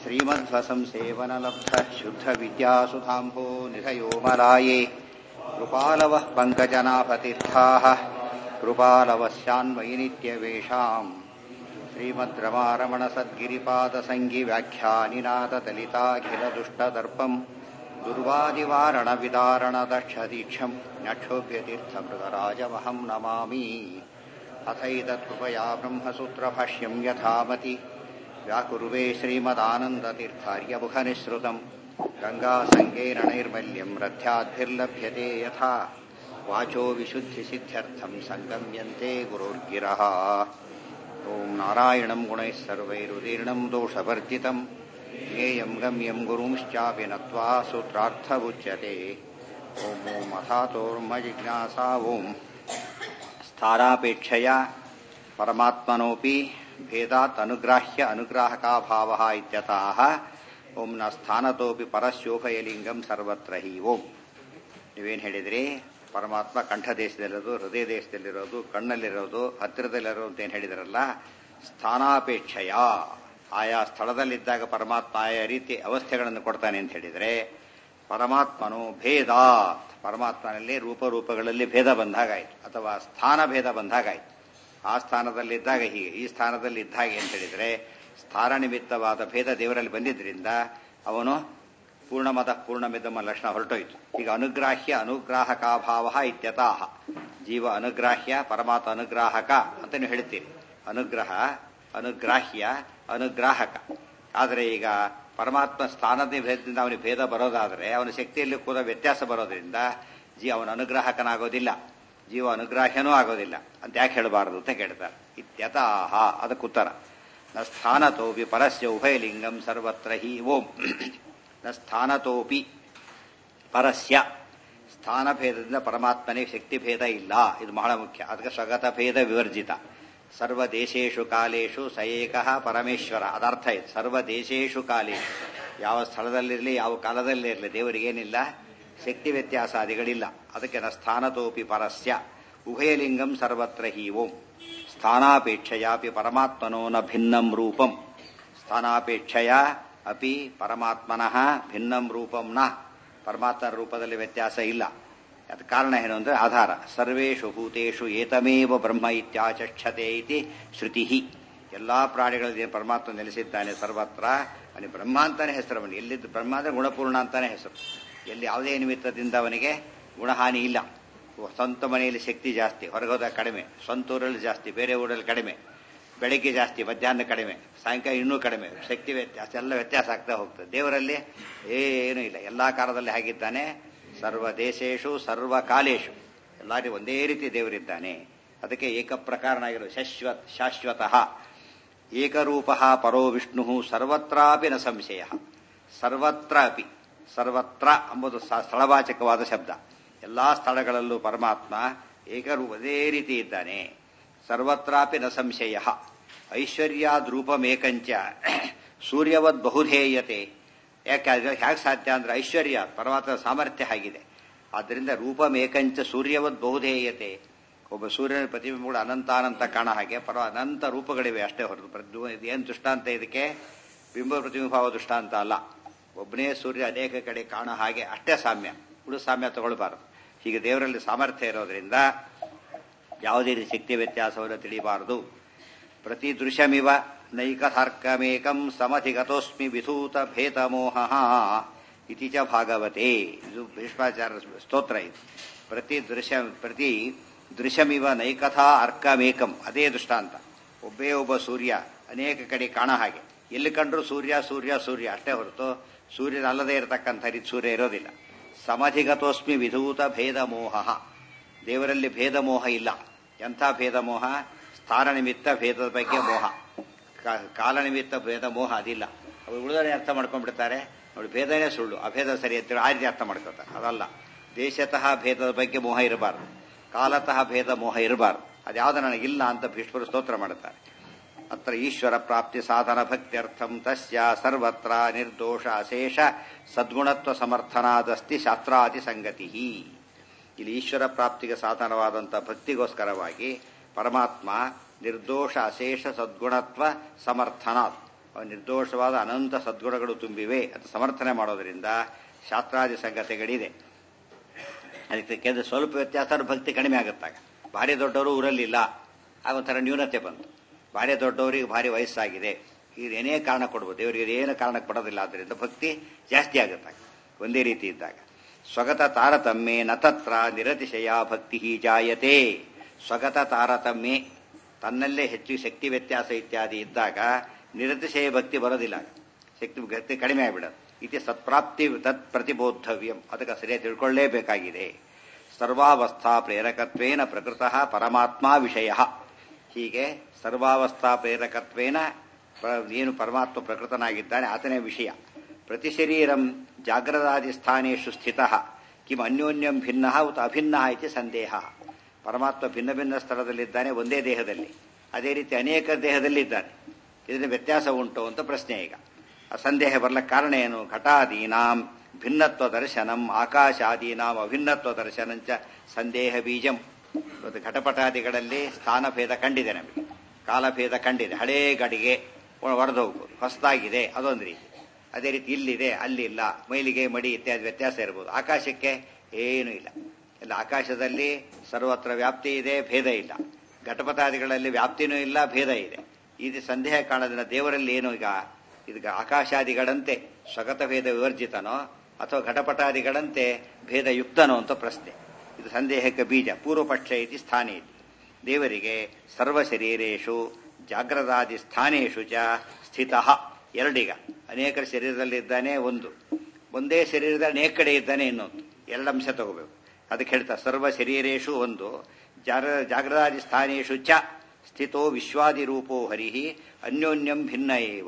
श्रीमध्वसंसेवनलब्धः शुद्धविद्यासुधाम्भो निधयोमलाये कृपालवः पङ्कजनाभतीर्थाः कृपालवस्यान्वयि नित्यवेषाम् श्रीमद्रमारमणसद्गिरिपादसङ्गिव्याख्यानिनाथदलिताखिलदुष्टदर्पम् दुर्वादिवारणविदारणदक्षदीक्षम् नक्षोभ्यतीर्थमृगराजमहम् नमामि अथैतत्कृपया ब्रह्मसूत्रभाष्यम् यथामति व्याकुर्वे श्रीमदानन्दतीर्थार्यमुखनिःसृतम् गङ्गासङ्गेरणैर्मल्यम् रथ्याद्भिर्लभ्यते यथा वाचो विशुद्धिसिद्ध्यर्थम् सङ्गम्यन्ते गुरोर्गिरः ॐ नारायणम् गुणैः सर्वैरुदीर्णम् दोषवर्जितम् ज्ञेयम् गम्यम् गुरुंश्चापि नत्वा सूत्रार्थमुच्यते ॐ ॐ अथातोर्मजिज्ञासा ॐ स्थानापेक्षया परमात्मनोऽपि भेदात् अनुग्राह्य अनुग्राहकाभावः इत्यतः ಓಂ ನ ಸ್ಥಾನತೋಪಿ ಪರಶೋಭಯಲಿಂಗಂ ಸರ್ವತ್ರ ಹಿ ಓಂ ನೀವೇನು ಹೇಳಿದ್ರಿ ಪರಮಾತ್ಮ ಕಂಠ ದೇಶದಲ್ಲಿರೋದು ಹೃದಯ ದೇಶದಲ್ಲಿರೋದು ಕಣ್ಣಲ್ಲಿರೋದು ಹತ್ತಿರದಲ್ಲಿರೋದು ಅಂತ ಏನು ಹೇಳಿದ್ರಲ್ಲ ಸ್ಥಾನಾಪೇಕ್ಷೆಯ ಆಯಾ ಸ್ಥಳದಲ್ಲಿದ್ದಾಗ ಪರಮಾತ್ಮ ಆಯಾ ರೀತಿ ಅವಸ್ಥೆಗಳನ್ನು ಕೊಡ್ತಾನೆ ಅಂತ ಹೇಳಿದರೆ ಪರಮಾತ್ಮನು ಭೇದಾತ್ ಪರಮಾತ್ಮನಲ್ಲಿ ರೂಪರೂಪಗಳಲ್ಲಿ ಭೇದ ಬಂದಾಗಾಯ್ತು ಅಥವಾ ಸ್ಥಾನ ಭೇದ ಬಂದಾಗಾಯ್ತು ಆ ಸ್ಥಾನದಲ್ಲಿದ್ದಾಗ ಹೀಗೆ ಈ ಸ್ಥಾನದಲ್ಲಿ ಇದ್ದ ಹಾಗೆ ಅಂತ ಹೇಳಿದರೆ ಸ್ಥಾನ ನಿಮಿತ್ತವಾದ ಭೇದ ದೇವರಲ್ಲಿ ಬಂದಿದ್ದರಿಂದ ಅವನು ಪೂರ್ಣಮದ ಪೂರ್ಣಮಿದಮ ಲಕ್ಷಣ ಹೊರಟೋಯ್ತು ಈಗ ಅನುಗ್ರಾಹ್ಯ ಅನುಗ್ರಾಹಕಾಭಾವ ಇತ್ಯತಾಹ ಜೀವ ಅನುಗ್ರಾಹ್ಯ ಪರಮಾತ್ಮ ಅನುಗ್ರಾಹಕ ಅಂತ ನೀವು ಹೇಳ್ತೀರಿ ಅನುಗ್ರಹ ಅನುಗ್ರಾಹ್ಯ ಅನುಗ್ರಾಹಕ ಆದರೆ ಈಗ ಪರಮಾತ್ಮ ಸ್ಥಾನದ ಭೇದದಿಂದ ಅವನಿಗೆ ಭೇದ ಬರೋದಾದರೆ ಅವನ ಶಕ್ತಿಯಲ್ಲಿ ಕೂಡ ವ್ಯತ್ಯಾಸ ಬರೋದ್ರಿಂದ ಜೀ ಅವನ ಅನುಗ್ರಾಹಕನಾಗೋದಿಲ್ಲ ಜೀವ ಅನುಗ್ರಾಹ್ಯನೂ ಆಗೋದಿಲ್ಲ ಅಂತ ಯಾಕೆ ಹೇಳಬಾರದು ಅಂತ ಕೇಳ್ತಾರೆ ಇತ್ಯತಾಹ ಅದಕ್ಕುತ್ತರ ನ ಸ್ಥಾನತೋಪಿ ಪರಸ್ಯ ಉಭಯಲಿಂಗಂ ಸರ್ವತ್ರ ಹಿ ಓಂ ನ ಸ್ಥಾನತೋಪಿ ಪರಸ್ಯ ಸ್ಥಾನಭೇದದಿಂದ ಪರಮಾತ್ಮನಿಗೆ ಶಕ್ತಿಭೇದ ಇಲ್ಲ ಇದು ಬಹಳ ಮುಖ್ಯ ಅದಕ್ಕೆ ಸ್ವಗತ ಭೇದ ವಿವರ್ಜಿತ ಸರ್ವ ದೇಶೇಶು ಕಾಲೇಶು ಸಯೇಕ ಪರಮೇಶ್ವರ ಅದರ್ಥ ಇದೆ ಸರ್ವ ದೇಶೇಶು ಕಾಲೇಶು ಯಾವ ಸ್ಥಳದಲ್ಲಿರಲಿ ಯಾವ ಕಾಲದಲ್ಲಿ ಇರಲಿ ದೇವರಿಗೇನಿಲ್ಲ ಶಕ್ತಿ ವ್ಯತ್ಯಾಸಾದಿಗಳಿಲ್ಲ ಅದಕ್ಕೆ ನ ಸ್ಥಾನತೋಪಿ ಪರಸ್ಯ ಉಭಯಲಿಂಗಂ ಸರ್ವತ್ರ ಹಿ ಓಂ ಸ್ಥಾನಾಪೇಕ್ಷೆಯಾಪಿ ಪರಮಾತ್ಮನೋ ನ ಭಿನ್ನಂ ರೂಪಂ ಸ್ಥಾನಾಪೇಕ್ಷೆಯ ಅಪಿ ಪರಮಾತ್ಮನಃ ಭಿನ್ನಂ ರೂಪಂ ನ ಪರಮಾತ್ಮನ ರೂಪದಲ್ಲಿ ವ್ಯತ್ಯಾಸ ಇಲ್ಲ ಅದ ಕಾರಣ ಏನು ಅಂದರೆ ಆಧಾರ ಸರ್ವೇಷು ಭೂತೇಷು ಏತಮೇವ ಬ್ರಹ್ಮ ಇತ್ಯಾಚಕ್ಷತೆ ಇತಿ ಶ್ರುತಿ ಎಲ್ಲಾ ಪ್ರಾಣಿಗಳಲ್ಲಿ ಪರಮಾತ್ಮ ನೆಲೆಸಿದ್ದಾನೆ ಸರ್ವತ್ರ ಅವನಿಗೆ ಬ್ರಹ್ಮ ಅಂತಾನೆ ಹೆಸರು ಅವನಿಗೆ ಎಲ್ಲಿದ್ದು ಬ್ರಹ್ಮ ಅಂದ್ರೆ ಗುಣಪೂರ್ಣ ಅಂತಾನೆ ಹೆಸರು ಎಲ್ಲಿ ಯಾವುದೇ ನಿಮಿತ್ತದಿಂದ ಅವನಿಗೆ ಗುಣಹಾನಿ ಇಲ್ಲ ಸ್ವಂತ ಮನೆಯಲ್ಲಿ ಶಕ್ತಿ ಜಾಸ್ತಿ ಹೊರಗೋದ ಕಡಿಮೆ ಸ್ವಂತ ಊರಲ್ಲಿ ಜಾಸ್ತಿ ಬೇರೆ ಊರಲ್ಲಿ ಕಡಿಮೆ ಬೆಳಗ್ಗೆ ಜಾಸ್ತಿ ಮಧ್ಯಾಹ್ನ ಕಡಿಮೆ ಸಾಯಂಕಾಲ ಇನ್ನೂ ಕಡಿಮೆ ಶಕ್ತಿ ವ್ಯತ್ಯಾಸ ಎಲ್ಲ ವ್ಯತ್ಯಾಸ ಆಗ್ತಾ ಹೋಗ್ತದೆ ದೇವರಲ್ಲಿ ಏನೂ ಇಲ್ಲ ಎಲ್ಲಾ ಕಾಲದಲ್ಲಿ ಹಾಗಿದ್ದಾನೆ ಸರ್ವ ದೇಶೇಶು ಸರ್ವ ಕಾಲೇಶು ಎಲ್ಲರಿಗೂ ಒಂದೇ ರೀತಿ ದೇವರಿದ್ದಾನೆ ಅದಕ್ಕೆ ಏಕಪ್ರಕಾರನಾಗಿರೋ ಶಾಶ್ವತ್ ಶಾಶ್ವತಃ ಏಕರೂಪ ಪರೋ ವಿಷ್ಣು ಸರ್ವತ್ರಾಪಿ ನ ಸಂಶಯ ಸರ್ವತ್ರ ಅಪಿ ಸರ್ವತ್ರ ಎಂಬುದು ಸ್ಥಳವಾಚಕವಾದ ಶಬ್ದ ಎಲ್ಲಾ ಸ್ಥಳಗಳಲ್ಲೂ ಪರಮಾತ್ಮ ಏಕರೂಪ ಅದೇ ರೀತಿ ಇದ್ದಾನೆ ಸರ್ವತ್ರಾಪಿ ನ ಸಂಶಯ ಐಶ್ವರ್ಯಾದ್ರೂಪಮೇಕಂಚ ಸೂರ್ಯವದ್ ಬಹುಧೇಯತೆ ಯಾಕೆ ಹೇಗೆ ಸಾಧ್ಯ ಅಂದ್ರೆ ಐಶ್ವರ್ಯ ಪರಮಾತ್ಮ ಸಾಮರ್ಥ್ಯ ಆಗಿದೆ ಆದ್ದರಿಂದ ರೂಪಮೇಕಂಚ ಸೂರ್ಯವದ್ ಬಹುಧೇಯತೆ ಒಬ್ಬ ಸೂರ್ಯನ ಪ್ರತಿಬಿಂಬ ಕೂಡ ಅನಂತಾನಂತ ಕಾಣ ಹಾಗೆ ಪರ ಅನಂತ ರೂಪಗಳಿವೆ ಅಷ್ಟೇ ಹೊರತು ಏನು ದೃಷ್ಟಾಂತ ಇದಕ್ಕೆ ಬಿಂಬ ಪ್ರತಿಬಿಂಬಾವ ದೃಷ್ಟಾಂತ ಅಲ್ಲ ಒಬ್ಬನೇ ಸೂರ್ಯ ಅನೇಕ ಕಡೆ ಕಾಣ ಹಾಗೆ ಅಷ್ಟೇ ಸಾಮ್ಯ ಉಳು ಸಾಮ್ಯ ತಗೊಳ್ಬಾರದು ಹೀಗೆ ದೇವರಲ್ಲಿ ಸಾಮರ್ಥ್ಯ ಇರೋದ್ರಿಂದ ಯಾವುದೇ ರೀತಿ ಶಕ್ತಿ ವ್ಯತ್ಯಾಸವನ್ನು ತಿಳಿಬಾರದು ಪ್ರತಿ ದೃಶ್ಯಮಿವ ನೈಕಥಾರ್ಕಮೇಕಂ ಸಮಧಿಗತೋಸ್ಮಿ ವಿಧೂತ ಭೇದಮೋಹ ಇತಿ ಚ ಭಾಗವತೆ ಇದು ಭೀಷ್ಮಾಚಾರ್ಯ ಸ್ತೋತ್ರ ಇದು ಪ್ರತಿ ದೃಶ್ಯ ಪ್ರತಿ ದೃಶ್ಯಮಿವ ನೈಕಥಾ ಅರ್ಕಮೇಕಂ ಅದೇ ದೃಷ್ಟಾಂತ ಒಬ್ಬೇ ಒಬ್ಬ ಸೂರ್ಯ ಅನೇಕ ಕಡೆ ಕಾಣ ಹಾಗೆ ಎಲ್ಲಿ ಕಂಡ್ರು ಸೂರ್ಯ ಸೂರ್ಯ ಸೂರ್ಯ ಅಷ್ಟೇ ಹೊರತು ಸೂರ್ಯನ ಅಲ್ಲದೆ ಇರತಕ್ಕಂಥ ರೀತಿ ಸೂರ್ಯ ಇರೋದಿಲ್ಲ ಸಮಧಿಗತೋಸ್ಮಿ ವಿಧೂತ ಭೇದ ಮೋಹ ದೇವರಲ್ಲಿ ಭೇದ ಮೋಹ ಇಲ್ಲ ಎಂಥ ಭೇದ ಮೋಹ ಸ್ಥಾನ ನಿಮಿತ್ತ ಭೇದದ ಬಗ್ಗೆ ಮೋಹ ಕಾಲ ನಿಮಿತ್ತ ಭೇದ ಮೋಹ ಅದಿಲ್ಲ ಅವರು ಉಳಿದರೆ ಅರ್ಥ ಮಾಡ್ಕೊಂಡ್ಬಿಡ್ತಾರೆ ನೋಡಿ ಭೇದನೇ ಸುಳ್ಳು ಅಭೇದ ಸರಿ ಅಂತೇಳಿ ಆ ರೀತಿ ಅರ್ಥ ಮಾಡ್ಕೊತಾರೆ ಅದಲ್ಲ ದೇಶತಃ ಭೇದದ ಬಗ್ಗೆ ಮೋಹ ಇರಬಾರ್ದು ಕಾಲತಃ ಭೇದ ಮೋಹ ಇರಬಾರ್ದು ಅದ್ಯಾವುದು ನನಗಿಲ್ಲ ಅಂತ ಭೀಷ್ಮರು ಸ್ತೋತ್ರ ಮಾಡುತ್ತಾರೆ ಅತ್ರ ಈಶ್ವರ ಪ್ರಾಪ್ತಿ ಸಾಧನ ಭಕ್ತ್ಯರ್ಥಂ ತಸ್ಯ ಸರ್ವತ್ರ ನಿರ್ದೋಷ ಅಶೇಷ ಸದ್ಗುಣತ್ವ ಸಮರ್ಥನಾದಸ್ತಿ ಶಾಸ್ತ್ರಾದಿ ಸಂಗತಿ ಇಲ್ಲಿ ಈಶ್ವರ ಪ್ರಾಪ್ತಿಗೆ ಸಾಧನವಾದಂಥ ಭಕ್ತಿಗೋಸ್ಕರವಾಗಿ ಪರಮಾತ್ಮ ನಿರ್ದೋಷ ಅಶೇಷ ಸದ್ಗುಣತ್ವ ಸಮರ್ಥನ ಅವ ನಿರ್ದೋಷವಾದ ಅನಂತ ಸದ್ಗುಣಗಳು ತುಂಬಿವೆ ಅಂತ ಸಮರ್ಥನೆ ಮಾಡೋದರಿಂದ ಶಾಸ್ತ್ರಾದಿ ಸಂಗತಿಗಳಿದೆ ಅದಕ್ಕೆ ಕೆಲವು ಸ್ವಲ್ಪ ವ್ಯತ್ಯಾಸ ಆದ್ರೂ ಭಕ್ತಿ ಕಡಿಮೆ ಆಗುತ್ತಾಗ ಭಾರಿ ದೊಡ್ಡವರು ಊರಲ್ಲಿಲ್ಲ ಆಗ ಒಂಥರ ನ್ಯೂನತೆ ಬಂತು ಭಾರಿ ದೊಡ್ಡವರಿಗೆ ಭಾರಿ ವಯಸ್ಸಾಗಿದೆ ಇದು ಏನೇ ಕಾರಣ ಕೊಡ್ಬೋದು ದೇವರಿಗೆ ಏನು ಕಾರಣ ಕೊಡೋದಿಲ್ಲ ಆದ್ದರಿಂದ ಭಕ್ತಿ ಜಾಸ್ತಿ ಆಗುತ್ತಾಗ ಒಂದೇ ರೀತಿ ಇದ್ದಾಗ ಸ್ವಗತ ತಾರತಮ್ಯೆ ನತತ್ರ ನಿರತಿಶಯ ಭಕ್ತಿ ಜಾಯತೆ ಸ್ವಗತ ತಾರತಮ್ಯೆ ತನ್ನಲ್ಲೇ ಹೆಚ್ಚು ಶಕ್ತಿ ವ್ಯತ್ಯಾಸ ಇತ್ಯಾದಿ ಇದ್ದಾಗ ನಿರತಿಶಯ ಭಕ್ತಿ ಬರೋದಿಲ್ಲ ಶಕ್ತಿ ಭಕ್ತಿ ಕಡಿಮೆ ಆಗಿಬಿಡೋದು ಇತಿ ಸತ್ಪ್ರಾಪ್ತಿ ತತ್ ಪ್ರತಿಬೋಧವ್ಯಂ ಅದಕ್ಕೆ ಸರಿಯಾಗಿ ತಿಳ್ಕೊಳ್ಳೇಬೇಕಾಗಿದೆ ಸರ್ವಾವಸ್ಥಾ ಪ್ರೇರಕತ್ವೇನ ಪ್ರಕೃತಃ ಪರಮಾತ್ಮ ವಿಷಯ ಹೀಗೆ ಸರ್ವಾವಸ್ಥಾ ಪ್ರೇರಕತ್ವೇನ ಪ್ರ- ಏನು ಪರಮಾತ್ಮ ಪ್ರಕೃತನಾಗಿದ್ದಾನೆ ಆತನೇ ವಿಷಯ ಪ್ರತಿ ಶರೀರಂ ಜಾಗ್ರದಾದಿ ಸ್ಥಾನೇಶು ಸ್ಥಿತ ಕಿಂ ಅನ್ಯೋನ್ಯಂ ಭಿನ್ನ ಉತ ಅಭಿನ್ನ ಇತಿ ಸಂದೇಹ ಪರಮಾತ್ಮ ಭಿನ್ನ ಭಿನ್ನ ಸ್ಥಳದಲ್ಲಿದ್ದಾನೆ ಒಂದೇ ದೇಹದಲ್ಲಿ ಅದೇ ರೀತಿ ಅನೇಕ ದೇಹದಲ್ಲಿದ್ದಾನೆ ಇದರಿಂದ ವ್ಯತ್ಯಾಸ ಉಂಟು ಅಂತ ಪ್ರಶ್ನೆ ಈಗ ಆ ಸಂದೇಹ ಬರ್ಲಕ್ಕೆ ಕಾರಣ ಏನು ಘಟಾದೀನಾಂ ಭಿನ್ನತ್ವ ದರ್ಶನಂ ಆಕಾಶಾದೀನಾಂ ಅಭಿನ್ನತ್ವ ದರ್ಶನಂಚ ಸಂದೇಹ ಬೀಜಂ ಇವತ್ತು ಘಟಪಟಾದಿಗಳಲ್ಲಿ ಸ್ಥಾನಭೇದ ಕಂಡಿದೆ ನಮಗೆ ಕಾಲಭೇದ ಕಂಡಿದೆ ಹಳೇ ಗಡಿಗೆ ಹೊಡೆದು ಹೋಗ್ಬೋದು ಹೊಸದಾಗಿದೆ ಅದೊಂದು ರೀತಿ ಅದೇ ರೀತಿ ಇಲ್ಲಿದೆ ಅಲ್ಲಿಲ್ಲ ಮೈಲಿಗೆ ಮಡಿ ಇತ್ಯಾದಿ ವ್ಯತ್ಯಾಸ ಇರ್ಬೋದು ಆಕಾಶಕ್ಕೆ ಏನೂ ಇಲ್ಲ ಇಲ್ಲ ಆಕಾಶದಲ್ಲಿ ಸರ್ವತ್ರ ವ್ಯಾಪ್ತಿ ಇದೆ ಭೇದ ಇಲ್ಲ ಘಟಪಟಾದಿಗಳಲ್ಲಿ ವ್ಯಾಪ್ತಿನೂ ಇಲ್ಲ ಭೇದ ಇದೆ ಇದು ಸಂದೇಹ ಕಾಣೋದ್ರಿಂದ ದೇವರಲ್ಲಿ ಏನು ಈಗ ಇದೀಗ ಆಕಾಶಾದಿಗಳಂತೆ ಸ್ವಗತ ಭೇದ ವಿವರ್ಜಿತನೋ ಅಥವಾ ಘಟಪಟಾದಿಗಳಂತೆ ಭೇದ ಯುಕ್ತನೋ ಅಂತ ಪ್ರಶ್ನೆ ಇದು ಸಂದೇಹಕ್ಕೆ ಬೀಜ ಪೂರ್ವಪಕ್ಷ ಇತಿ ಸ್ಥಾನೇ ಇತಿ ದೇವರಿಗೆ ಸರ್ವ ಶರೀರೇಶು ಜಾಗ್ರದಾದಿ ಸ್ಥಾನೇಶು ಚ ಸ್ಥಿತ ಎರಡೀಗ ಅನೇಕರ ಶರೀರದಲ್ಲಿದ್ದಾನೆ ಒಂದು ಒಂದೇ ಶರೀರದಲ್ಲಿ ಅನೇಕ ಕಡೆ ಇದ್ದಾನೆ ಇನ್ನೊಂದು ಎರಡು ಅಂಶ ತಗೋಬೇಕು ಅದಕ್ಕೆ ಹೇಳ್ತಾ ಸರ್ವ ಶರೀರೇಶು ಒಂದು ಜಾರ ಜಾಗ್ರದಾದಿ ಸ್ಥಾನೇಶು ಚ ಸ್ಥಿತೋ ವಿಶ್ವಾದಿ ರೂಪೋ ಹರಿ ಅನ್ಯೋನ್ಯಂ ಭಿನ್ನ ಏವ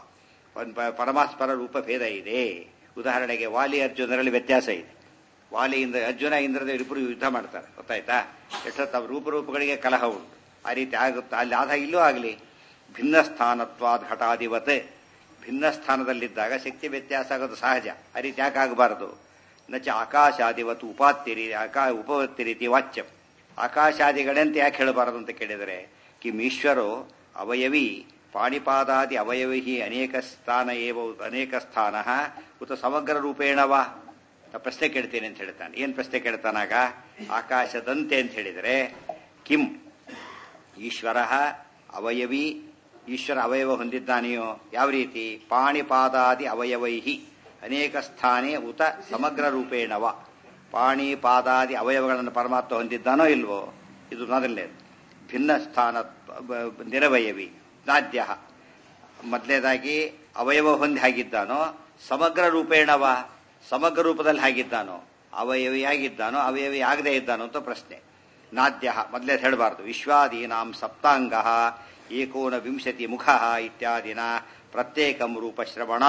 ಒಂದ್ ಪ- ಪರಮಾತ್ಮರ ರೂಪ ಭೇದ ಇದೆ ಉದಾಹರಣೆಗೆ ವಾಲಿ ಅರ್ಜುನರಲ್ಲಿ ವ್ಯತ್ಯಾಸ ಇದೆ ವಾಲಿಯಿಂದ ಅರ್ಜುನ ಇಂದ್ರದೇವರು ಇಬ್ಬರು ಯುದ್ಧ ಮಾಡ್ತಾರೆ ಗೊತ್ತಾಯ್ತಾ ಎಷ್ಟೊತ್ತು ಅವ್ರ ರೂಪರೂಪಗಳಿಗೆ ಕಲಹ ಉಂಟು ಆ ರೀತಿ ಆಗುತ್ತಾ ಅಲ್ಲಿ ಆದಾಗ ಇಲ್ಲೂ ಆಗಲಿ ಭಿನ್ನ ಸ್ಥಾನತ್ವಾದ್ ಘಟಾಧಿವತ್ ಭಿನ್ನ ಸ್ಥಾನದಲ್ಲಿದ್ದಾಗ ಶಕ್ತಿ ವ್ಯತ್ಯಾಸ ಆಗೋದು ಸಹಜ ಆ ರೀತಿ ಯಾಕೆ ಆಗಬಾರದು ನಚ ಆಕಾಶಾದಿವತ್ ಉಪಾತ್ತಿರಿ ಆಕಾ ಉಪವತ್ತಿ ರೀತಿ ವಾಚ್ಯಂ ಆಕಾಶಾದಿಗಳಂತೆ ಯಾಕೆ ಹೇಳಬಾರದು ಅಂತ ಕೇಳಿದರೆ ಕಿಂ ಈಶ್ವರೋ ಅವಯವಿ ಪಾಣಿಪಾದಾದಿ ಅವಯವಿ ಅನೇಕ ಸ್ಥಾನ ಏವ ಉತ್ ಅನೇಕ ಸ್ಥಾನ ಉತ ಸಮಗ್ರ ರೂಪೇಣವಾ ನಾ ಪ್ರಶ್ನೆ ಕೇಳ್ತೇನೆ ಅಂತ ಹೇಳ್ತಾನೆ ಏನ್ ಪ್ರಶ್ನೆ ಕೇಳ್ತಾನಾಗ ಆಕಾಶದಂತೆ ಅಂತ ಹೇಳಿದರೆ ಕಿಂ ಈಶ್ವರ ಅವಯವಿ ಈಶ್ವರ ಅವಯವ ಹೊಂದಿದ್ದಾನೆಯೋ ಯಾವ ರೀತಿ ಪಾಣಿಪಾದಾದಿ ಅವಯವೈಹಿ ಅನೇಕ ಸ್ಥಾನೇ ಉತ ಸಮಗ್ರ ರೂಪೇಣವ ಪಾಣಿ ಪಾದಾದಿ ಅವಯವಗಳನ್ನು ಪರಮಾತ್ಮ ಹೊಂದಿದ್ದಾನೋ ಇಲ್ವೋ ಇದು ಮೊದಲನೇದು ಭಿನ್ನ ಸ್ಥಾನ ಬ- ಬ- ನಿರವಯವಿ ನಾದ್ಯ ಮೊದಲನೇದಾಗಿ ಅವಯವ ಹೊಂದಿ ಹಾಗಿದ್ದಾನೋ ಸಮಗ್ರ ರೂಪೇಣವ ಸಮಗ್ರ ರೂಪದಲ್ಲಿ ಹಾಗಿದ್ದಾನೋ ಅವಯವಿಯಾಗಿದ್ದಾನೋ ಅವಯವಿ ಆಗದೇ ಇದ್ದಾನೋ ಅಂತ ಪ್ರಶ್ನೆ ನಾದ್ಯ ಮೊದಲೇ ಹೇಳಬಾರ್ದು ವಿಶ್ವಾದೀನಾಂ ಸಪ್ತಾಂಗ ಏಕೋನ ವಿಂಶತಿ ಮುಖ ಇತ್ಯಾದಿನ ಪ್ರತ್ಯೇಕಂ ರೂಪ ಶ್ರವಣ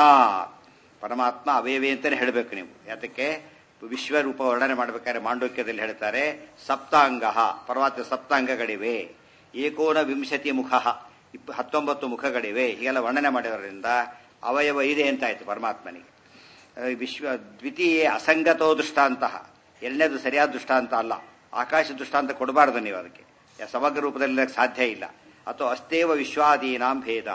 ಪರಮಾತ್ಮ ಅವಯವೇ ಅಂತಾನೆ ಹೇಳಬೇಕು ನೀವು ಯಾತಕ್ಕೆ ವಿಶ್ವರೂಪ ವರ್ಣನೆ ಮಾಡಬೇಕಾದ್ರೆ ಮಾಂಡೋಕ್ಯದಲ್ಲಿ ಹೇಳ್ತಾರೆ ಸಪ್ತಾಂಗ ಪರಮಾತ್ಮ ಸಪ್ತಾಂಗಗಳಿವೆ ಏಕೋನ ವಿಂಶತಿ ಮುಖ ಇಪ್ಪ ಹತ್ತೊಂಬತ್ತು ಮುಖಗಳಿವೆ ಹೀಗೆಲ್ಲ ವರ್ಣನೆ ಮಾಡಿರೋದ್ರಿಂದ ಅವಯವ ಇದೆ ಅಂತಾಯ್ತು ಪರಮಾತ್ಮನಿಗೆ ಆ, ವಿಶ್ವ ದ್ವಿತೀಯ ಅಸಂಗತೋ ದೃಷ್ಟಾಂತ ಎರಡನೇದು ಸರಿಯಾದ ದೃಷ್ಟಾಂತ ಅಲ್ಲ ಆಕಾಶ ದೃಷ್ಟಾಂತ ಕೊಡಬಾರದು ನೀವು ಅದಕ್ಕೆ ಯಾ- ಸಮಗ್ರ ರೂಪದಲ್ಲಿ ಇರಕ್ಕೆ ಸಾಧ್ಯ ಇಲ್ಲ ಅಥವಾ ಅಸ್ತೇವ ವಿಶ್ವಾದೀನಾಂ ಭೇದ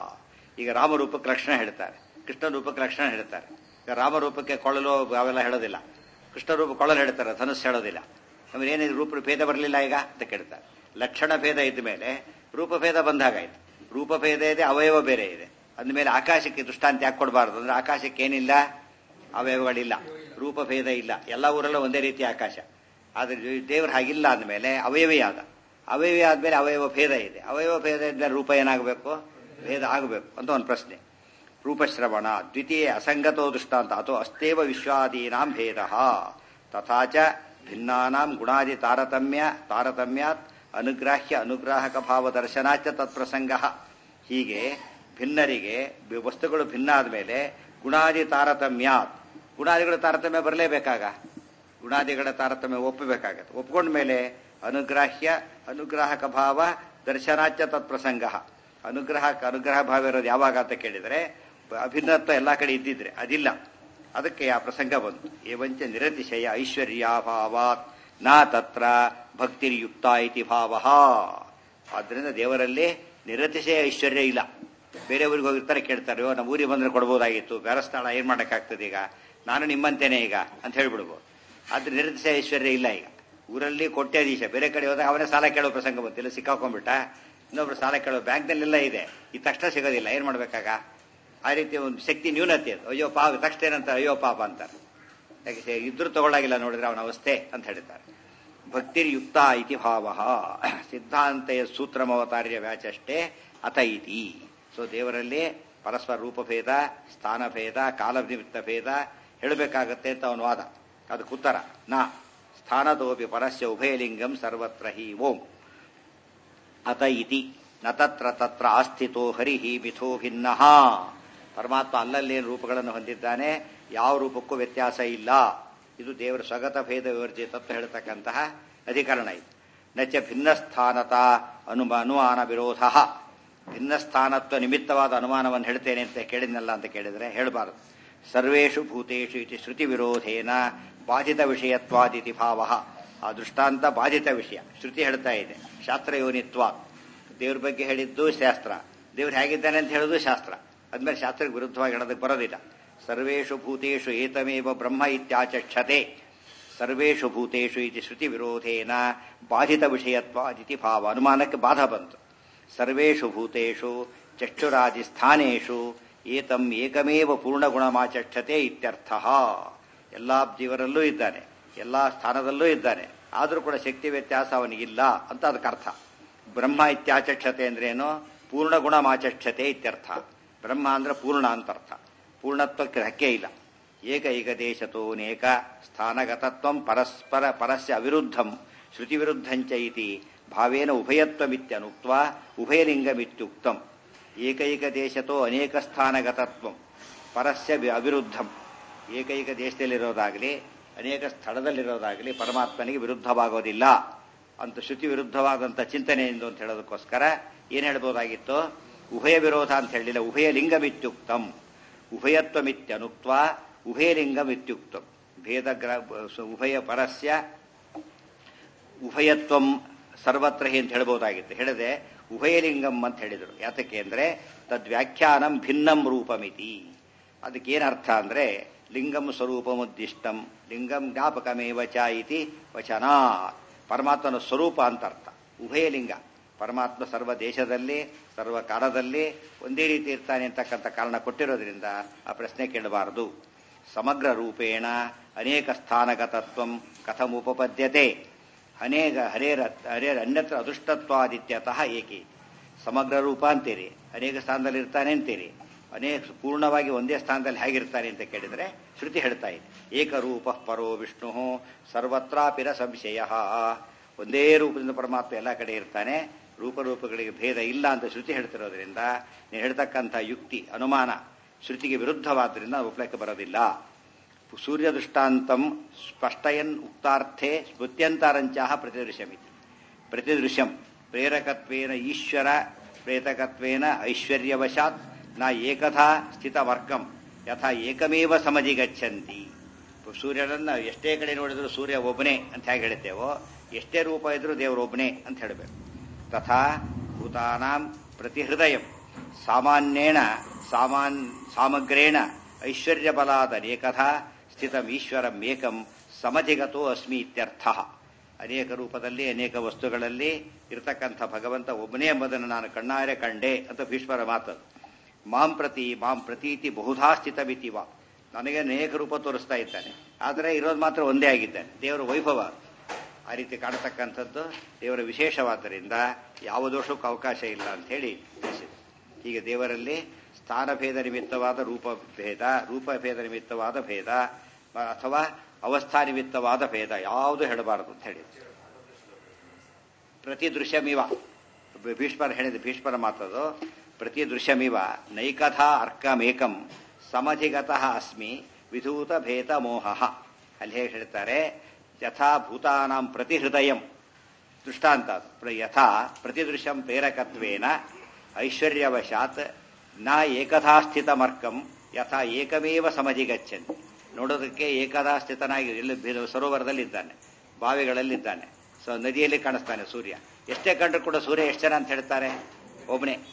ಈಗ ರಾಮರೂಪಕ್ಕೆ ಲಕ್ಷಣ ಹೇಳ್ತಾರೆ ಕೃಷ್ಣ ರೂಪಕ್ಕೆ ಲಕ್ಷಣ ಹೇಳ್ತಾರೆ ಈಗ ರಾಮರೂಪಕ್ಕೆ ಕೊಳ್ಳಲು ಅವೆಲ್ಲ ಹೇಳೋದಿಲ್ಲ ಕೃಷ್ಣ ರೂಪ ಕೊಳ್ಳಲು ಹೇಳ್ತಾರೆ ಧನುಸ್ ಹೇಳೋದಿಲ್ಲ ಆಮೇಲೆ ಏನಿದೆ ರೂಪ ಭೇದ ಬರಲಿಲ್ಲ ಈಗ ಅಂತ ಕೇಳ್ತಾರೆ ಲಕ್ಷಣ ಭೇದ ಇದ್ದ ಮೇಲೆ ರೂಪಭೇದ ಬಂದಾಗಾಯ್ತು ರೂಪಭೇದ ಇದೆ ಅವಯವ ಬೇರೆ ಇದೆ ಅಂದಮೇಲೆ ಆಕಾಶಕ್ಕೆ ದೃಷ್ಟಾಂತ ಯಾಕೆ ಕೊಡಬಾರದು ಅಂದ್ರೆ ಆಕಾಶಕ್ಕೆ ಏನಿಲ್ಲ ಅವಯವಗಳಿಲ್ಲ ರೂಪಭೇದ ಇಲ್ಲ ಎಲ್ಲ ಊರಲ್ಲೂ ಒಂದೇ ರೀತಿ ಆಕಾಶ ಆದ್ರೆ ದೇವ್ರ ಹಾಗಿಲ್ಲ ಅಂದಮೇಲೆ ಅವಯವೇ ಆದ ಅವಯವೇ ಆದ್ಮೇಲೆ ಅವಯವ ಭೇದ ಇದೆ ಅವಯವ ಭೇದ ಇದ್ಮೇಲೆ ರೂಪ ಏನಾಗಬೇಕು ಭೇದ ಆಗಬೇಕು ಅಂತ ಒಂದು ಪ್ರಶ್ನೆ ರೂಪಶ್ರವಣ ದ್ವಿತೀಯ ಅಸಂಗತೋ ದೃಷ್ಟಾಂತ ಅಥವಾ ಅಸ್ತೇವ ವಿಶ್ವಾದೀನಾಂ ಭೇದ ತಥಾ ಚ ಭಿನ್ನಾನಾಂ ಗುಣಾದಿ ತಾರತಮ್ಯ ತಾರತಮ್ಯಾತ್ ಅನುಗ್ರಾಹ್ಯ ಅನುಗ್ರಾಹಕ ಭಾವ ದರ್ಶನಾಚ ತತ್ಪ್ರಸಂಗ ಹೀಗೆ ಭಿನ್ನರಿಗೆ ಬಿ- ವಸ್ತುಗಳು ಭಿನ್ನ ಆದಮೇಲೆ ಗುಣಾದಿ ತಾರತಮ್ಯಾತ್ ಗುಣಾದಿಗಳ ತಾರತಮ್ಯ ಬರಲೇಬೇಕಾಗ ಗುಣಾದಿಗಳ ತಾರತಮ್ಯ ಒಪ್ಪಬೇಕಾಗತ್ತೆ ಒಪ್ಕೊಂಡ ಮೇಲೆ ಅನುಗ್ರಾಹ್ಯ ಅನುಗ್ರಾಹಕ ಭಾವ ದರ್ಶನಾಚ್ಯ ತತ್ಪ್ರಸಂಗ ಅನುಗ್ರಹಕ್ಕೆ ಅನುಗ್ರಹ ಭಾವ ಇರೋದು ಯಾವಾಗ ಅಂತ ಕೇಳಿದರೆ ಅಭಿನ್ನತ್ವ ಎಲ್ಲ ಕಡೆ ಇದ್ದಿದ್ರೆ ಅದಿಲ್ಲ ಅದಕ್ಕೆ ಆ ಪ್ರಸಂಗ ಬಂತು ಏವಂಚ ನಿರತಿಶಯ ಐಶ್ವರ್ಯಾಭಾವಾತ್ ನಾ ತತ್ರ ಭಕ್ತಿರ್ಯುಕ್ತ ಇತಿ ಭಾವ ಆದ್ದರಿಂದ ದೇವರಲ್ಲಿ ನಿರತಿಶಯ ಐಶ್ವರ್ಯ ಇಲ್ಲ ಬೇರೆ ಊರಿಗೆ ಹೋಗಿರ್ತಾರೆ ಕೇಳ್ತಾರೆ "ಅಯ್ಯೋ, ನಮ್ಮ ಊರಿಗೆ ಬಂದ್ರೆ ಕೊಡ್ಬೋದಾಗಿತ್ತು ಬೇರೆ ಸ್ಥಳ ಏನ್ ಮಾಡಕ್ಕಾಗ್ತದೆ ಈಗ ನಾನು ನಿಮ್ಮಂತೇನೆ ಈಗ ಅಂತ ಹೇಳ್ಬಿಡ್ಬೋದು ಆದ್ರೆ ನಿರತಿಸ ಐಶ್ವರ್ಯ ಇಲ್ಲ ಈಗ ಊರಲ್ಲಿ ಕೊಟ್ಟಾಧೀಶ ಬೇರೆ ಕಡೆ ಹೋದಾಗ ಅವನೇ ಸಾಲ ಕೇಳೋ ಪ್ರಸಂಗ ಬಂತಿಲ್ಲ ಸಿಕ್ಕಾಕೊಂಡ್ಬಿಟ್ಟ ಇನ್ನೊಬ್ರು ಸಾಲ ಕೇಳೋ ಬ್ಯಾಂಕ್ನಲ್ಲೆಲ್ಲ ಇದೆ ಈ ತಕ್ಷಣ ಸಿಗೋದಿಲ್ಲ ಏನ್ ಮಾಡ್ಬೇಕಾಗ ಆ ರೀತಿ ಒಂದು ಶಕ್ತಿ ನ್ಯೂನತೆ ಅದು ಅಯ್ಯೋ ಪಾಪ ತಕ್ಷಣ ಏನಂತ ಅಯ್ಯೋ ಪಾಪ ಅಂತಾರೆ ಯಾಕೆ ಸೇ- ಇದ್ರೂ ತಗೊಳ್ಳಾಗಿಲ್ಲ ನೋಡಿದ್ರೆ ಅವನ ಅವಸ್ಥೆ ಅಂತ ಹೇಳಿದ್ದಾರೆ ಭಕ್ತಿರ್ಯುಕ್ತ ಇತಿ ಭಾವ ಸಿದ್ಧಾಂತೆಯ ಸೂತ್ರಮವತಾರ್ಯ ವ್ಯಾಚಷ್ಟೇ ಅತ ಇತಿ ಸೊ ದೇವರಲ್ಲಿ ಪರಸ್ಪರ ರೂಪಭೇದ ಸ್ಥಾನಭೇದ ಕಾಲನಿಮಿತ್ತ ಭೇದ ಹೇಳಬೇಕಾಗತ್ತೆ ಅಂತ ಅವನ ವಾದ ಅದಕ್ಕೆ ಉತ್ತರ ನಾ ಸ್ಥಾನದೋಪಿ ಪರಸ್ಯ ಉಭಯಲಿಂಗಂ ಸರ್ವತ್ರ ಹಿ ಓಂ ಅತ ಇತಿ ನ ತತ್ರ ತತ್ರ ಆಸ್ಥಿತೋ ಹರಿಹಿ ಮಿಥೋ ಭಿನ್ನ ಪರಮಾತ್ಮ ಅಲ್ಲಲ್ಲೇನು ರೂಪಗಳನ್ನು ಹೊಂದಿದ್ದಾನೆ ಯಾವ ರೂಪಕ್ಕೂ ವ್ಯತ್ಯಾಸ ಇಲ್ಲ ಇದು ದೇವರ ಸ್ವಗತ ಭೇದ ವಿವರ್ಜಿತ ತತ್ವ ಹೇಳ್ತಕ್ಕಂತಹ ಅಧಿಕರಣ ಇದು ನಚ ಭಿನ್ನಸ್ಥಾನತ ಅನುಮ ಅನುಮಾನ ವಿರೋಧ ಭಿನ್ನಸ್ಥಾನತ್ವ ನಿಮಿತ್ತವಾದ ಅನುಮಾನವನ್ನು ಹೇಳ್ತೇನೆ ಅಂತ ಕೇಳಿದ್ನಲ್ಲ ಅಂತ ಕೇಳಿದ್ರೆ ಹೇಳಬಾರದು ಸರ್ವೇಷು ಭೂತೇಷು ಇತಿ ಶ್ರುತಿ ವಿರೋಧೇನ ಬಾಧಿತ ವಿಷಯತ್ವಾದಿತಿ ಭಾವ ಆ ದೃಷ್ಟಾಂತ ಬಾಧಿತ ವಿಷಯ ಶ್ರುತಿ ಹೇಳ್ತಾ ಇದೆ ಶಾಸ್ತ್ರ ಯೋನಿತ್ವ ದೇವ್ರ ಬಗ್ಗೆ ಹೇಳಿದ್ದು ಶಾಸ್ತ್ರ ದೇವ್ರು ಹೇಗಿದ್ದಾನೆ ಅಂತ ಹೇಳೋದು ಶಾಸ್ತ್ರ ಅದ್ಮೇಲೆ ಶಾಸ್ತ್ರಕ್ಕೆ ವಿರುದ್ಧವಾಗಿ ಹೇಳೋದಕ್ಕೆ ಬರೋದಿಲ್ಲ ಸರ್ವೇಷು ಭೂತೇಷು ಏತಮೇವ ಬ್ರಹ್ಮ ಇತ್ಯಾಚಕ್ಷತೆ ಸರ್ವೇಷು ಭೂತೇಷು ಇತಿ ಶ್ರುತಿ ವಿರೋಧೇನ ಬಾಧಿತ ವಿಷಯತ್ವ ಅದಿತಿ ಭಾವ ಅನುಮಾನಕ್ಕೆ ಬಾಧ ಬಂತು ಸರ್ವೇಷು ಭೂತೇಷು ಚಕ್ಷುರಾದಿ ಸ್ಥಾನೇಷು ಏತಂ ಏಕಮೇವ ಪೂರ್ಣಗುಣಮಾಚಕ್ಷತೆ ಇತ್ಯರ್ಥ ಎಲ್ಲಾ ಜೀವರಲ್ಲೂ ಇದ್ದಾನೆ ಎಲ್ಲಾ ಸ್ಥಾನದಲ್ಲೂ ಇದ್ದಾನೆ ಆದರೂ ಕೂಡ ಶಕ್ತಿ ವ್ಯತ್ಯಾಸ ಅವನಿಗಿಲ್ಲ ಅಂತ ಅದಕ್ಕೆ ಅರ್ಥ ಬ್ರಹ್ಮ ಇತ್ಯಾಚಕ್ಷತೆ ಅಂದ್ರೇನು ಪೂರ್ಣ ಗುಣಮಾಚಕ್ಷತೆ ಇತ್ಯರ್ಥ ಬ್ರಹ್ಮ ಅಂದ್ರೆ ಪೂರ್ಣ ಅಂತ ಅರ್ಥ ಪೂರ್ಣತ್ವಕ್ಕೆ ಧಕ್ಕೆ ಇಲ್ಲ ಏಕೈಕ ದೇಶತೋನೇಕ ಸ್ಥಾನಗತತ್ವ ಪರಸ್ಪರ ಪರಸ್ಯ ಅವಿರುದ್ಧಂ ಶ್ರುತಿ ವಿರುದ್ಧಂಚ ಇತಿ ಭಾವೇನ ಉಭಯತ್ವಮಿತ್ಯನುಕ್ತ ಉಭಯಲಿಂಗಮಿತ್ಯುಕ್ತಂ ಏಕೈಕ ದೇಶತೋ ಅನೇಕ ಸ್ಥಾನಗತತ್ವ ಪರಸ್ಯ ವಿ- ಅವಿರುದ್ಧಂ ಏಕೈಕ ದೇಶದಲ್ಲಿರೋದಾಗಲಿ ಅನೇಕ ಸ್ಥಳದಲ್ಲಿರೋದಾಗಲಿ ಪರಮಾತ್ಮನಿಗೆ ವಿರುದ್ಧವಾಗೋದಿಲ್ಲ ಅಂತ ಶ್ರುತಿ ವಿರುದ್ಧವಾದಂಥ ಚಿಂತನೆಯಿಂದ ಅಂತ ಹೇಳೋದಕ್ಕೋಸ್ಕರ ಏನ್ ಹೇಳ್ಬೋದಾಗಿತ್ತು ಉಭಯ ವಿರೋಧ ಅಂತ ಹೇಳಿಲ್ಲ ಉಭಯ ಲಿಂಗಮಿತ್ಯುಕ್ತಂ ಉಭಯತ್ವಮಿತ್ಯನುಕ್ತ ಉಭಯಲಿಂಗಮಿತ್ಯುಕ್ತಂ ಭೇದ ಉಭಯ ಪರಸ್ಯ ಉಭಯತ್ವಂ ಸರ್ವತ್ರ ಅಂತ ಹೇಳ್ಬೋದಾಗಿತ್ತು ಹೇಳದೆ ಉಭಯಲಿಂಗಂ ಅಂತ ಹೇಳಿದರು ಯಾತಕ್ಕೆ ಅಂದ್ರೆ ತದ್ವ್ಯಾಖ್ಯಾನಂ ಭಿನ್ನಂ ರೂಪಮಿತಿ ಅದಕ್ಕೆ ಏನ್ ಅರ್ಥ ಅಂದ್ರೆ ಲಿಂಗಂ ಸ್ವರೂಪಮುದ್ದಿಷ್ಟಂ ಲಿಂಗಂ ಜ್ಞಾಪಕಮೇವ ಚ ಇತಿ ವಚನ ಪರಮಾತ್ಮನ ಸ್ವರೂಪ ಅಂತ ಅರ್ಥ ಉಭಯಲಿಂಗ ಪರಮಾತ್ಮ ಸರ್ವ ದೇಶದಲ್ಲಿ ಸರ್ವ ಕಾಲದಲ್ಲಿ ಒಂದೇ ರೀತಿ ಇರ್ತಾನೆ ಅಂತಕ್ಕಂಥ ಕಾರಣ ಕೊಟ್ಟಿರೋದ್ರಿಂದ ಆ ಪ್ರಶ್ನೆ ಕೇಳಬಾರದು ಸಮಗ್ರ ರೂಪೇಣ ಅನೇಕ ಸ್ಥಾನಗತತ್ವಂ ಕಥಮುಪಪದ್ಯತೆ ಅನೇಕ ಹರೇರ ಹರೇರ ಅನ್ಯತ್ರ ಅದೃಷ್ಟತ್ವಾದಿತ್ಯತಃ ಏಕೆ ಸಮಗ್ರ ರೂಪ ಅಂತೀರಿ ಅನೇಕ ಸ್ಥಾನದಲ್ಲಿ ಇರ್ತಾನೆ ಅಂತೀರಿ ಅನೇಕ ಪೂರ್ಣವಾಗಿ ಒಂದೇ ಸ್ಥಾನದಲ್ಲಿ ಹೇಗಿರ್ತಾನೆ ಅಂತ ಕೇಳಿದ್ರೆ ಶ್ರುತಿ ಹೇಳ್ತಾ ಇದೆ ಏಕರೂಪ ಪರೋ ವಿಷ್ಣು ಸರ್ವತ್ರಾಪಿರ ಸಂಶಯ ಒಂದೇ ರೂಪದಿಂದ ಪರಮಾತ್ಮ ಎಲ್ಲ ಕಡೆ ಇರ್ತಾನೆ ರೂಪರೂಪಗಳಿಗೆ ಭೇದ ಇಲ್ಲ ಅಂತ ಶ್ರುತಿ ಹೇಳ್ತಿರೋದ್ರಿಂದ ನೀವು ಹೇಳ್ತಕ್ಕಂಥ ಯುಕ್ತಿ ಅನುಮಾನ ಶ್ರುತಿಗೆ ವಿರುದ್ಧವಾದ್ರಿಂದ ಒಪ್ಲಕ್ಕೆ ಬರೋದಿಲ್ಲ ಸೂರ್ಯ ದೃಷ್ಟಾಂತಂ ಸ್ಪಷ್ಟಯನ್ ಉಕ್ತಾರ್ಥೆ ಸ್ಮೃತ್ಯಂತರಂಚಾಹ ಪ್ರತಿದೃಶ್ಯಮಿತಿ ಪ್ರತಿದೃಶ್ಯಂ ಪ್ರೇರಕತ್ವೇನ ಈಶ್ವರ ಪ್ರೇತಕತ್ವೇನ ಐಶ್ವರ್ಯವಶಾತ್ ನ ಏಕಥಾ ಸ್ಥಿತವರ್ಗಂ ಯಥಾ ಏಕಮೇವ ಸಮಧಿ ಗಚ್ಚಂತಿ ಸೂರ್ಯನನ್ನ ಎಷ್ಟೇ ಕಡೆ ನೋಡಿದ್ರು ಸೂರ್ಯ ಒಬ್ಬನೇ ಅಂತ ಹೇಗೆ ಹೇಳ್ತೇವೋ ಎಷ್ಟೇ ರೂಪ ಇದ್ರೂ ದೇವರು ಒಬ್ಬನೇ ಅಂತ ಹೇಳಬೇಕು ತಥಾ ಭೂತಾನಾಂ ಪ್ರತಿಹೃದಯಂ ಸಾಮಾನ್ಯೇನ ಸಾಮಾನ್ ಸಾಮಗ್ರೇಣ ಐಶ್ವರ್ಯಬಲಾದ ಅನೇಕಥಾ ಸ್ಥಿತಂ ಈಶ್ವರಂ ಏಕಂ ಸಮಧಿಗತೋ ಅಸ್ಮಿ ಇತ್ಯರ್ಥ ಅನೇಕ ರೂಪದಲ್ಲಿ ಅನೇಕ ವಸ್ತುಗಳಲ್ಲಿ ಇರತಕ್ಕಂಥ ಭಗವಂತ ಒಬ್ಬನೇ ಎಂಬುದನ್ನು ನಾನು ಕಣ್ಣಾರೆ ಕಂಡೆ ಅಂತ ಭೀಷ್ಮರ ಮಾತು ಮಾಂ ಪ್ರತಿ ಮಾಂ ಪ್ರತೀತಿ ಬಹುಧಾ ಸ್ಥಿತವಿತಿವ ನನಗೆ ಅನೇಕ ರೂಪ ತೋರಿಸ್ತಾ ಇದ್ದಾನೆ ಆದರೆ ಇರೋದು ಮಾತ್ರ ಒಂದೇ ಆಗಿದ್ದಾನೆ ದೇವರ ವೈಭವ ಆ ರೀತಿ ಕಾಣತಕ್ಕಂಥದ್ದು ದೇವರ ವಿಶೇಷವಾದ್ದರಿಂದ ಯಾವ ದೋಷಕ್ಕೂ ಅವಕಾಶ ಇಲ್ಲ ಅಂತ ಹೇಳಿ ತಿಳಿಸಿದೆ ಹೀಗೆ ದೇವರಲ್ಲಿ ಸ್ಥಾನಭೇದ ನಿಮಿತ್ತವಾದ ರೂಪಭೇದ ರೂಪಭೇದ ನಿಮಿತ್ತವಾದ ಭೇದ ಅಥವಾ ಅವಸ್ಥಾ ನಿಮಿತ್ತವಾದ ಭೇದ ಯಾವುದು ಹೇಳಬಾರದು ಅಂತ ಹೇಳಿ ಪ್ರತಿ ದೃಶ್ಯಮಿವ ಭೀಷ್ಮರ ಹೇಳಿದ ಭೀಷ್ಮರ ಮಾತದು ಪ್ರತಿ ದೃಶ್ಯಮಿವ ನೈಕಥಾ ಅರ್ಕಮೇಕಂ ಸಮಧಿಗತಃ ಅಸ್ಮಿ ವಿಧೂತ ಭೇದ ಮೋಹ ಅಲ್ಲಿ ಹೇಗೆ ಹೇಳ್ತಾರೆ ಯಥಾ ಭೂತಾನಾಂ ಪ್ರತಿ ಹೃದಯಂ ದೃಷ್ಟಾಂತ ಅದು. ಪ್ರ- ಯಥಾ ಪ್ರತಿದೃಶ್ಯಂ ಪ್ರೇರಕತ್ವೇನ ಐಶ್ವರ್ಯವಶಾತ್ ನ ಏಕಥಾ ಸ್ಥಿತಮರ್ಕಂ ಯಥಾ ಏಕಮೇವ ಸಮಧಿ ಗಚ್ಚಂತಿ ನೋಡೋದಕ್ಕೆ ಏಕದಾ ಸ್ಥಿತನಾಗಿ ಇಲ್ಲಿ ಬಿ- ಸರೋವರದಲ್ಲಿದ್ದಾನೆ ಬಾವಿಗಳಲ್ಲಿದ್ದಾನೆ ಸೊ ನದಿಯಲ್ಲಿ ಕಾಣಿಸ್ತಾನೆ ಸೂರ್ಯ ಎಷ್ಟೇ ಕಂಡ್ರು ಕೂಡ ಸೂರ್ಯ ಎಷ್ಟು ಜನ ಅಂತ ಹೇಳ್ತಾರೆ ಒಬ್ಬನೇ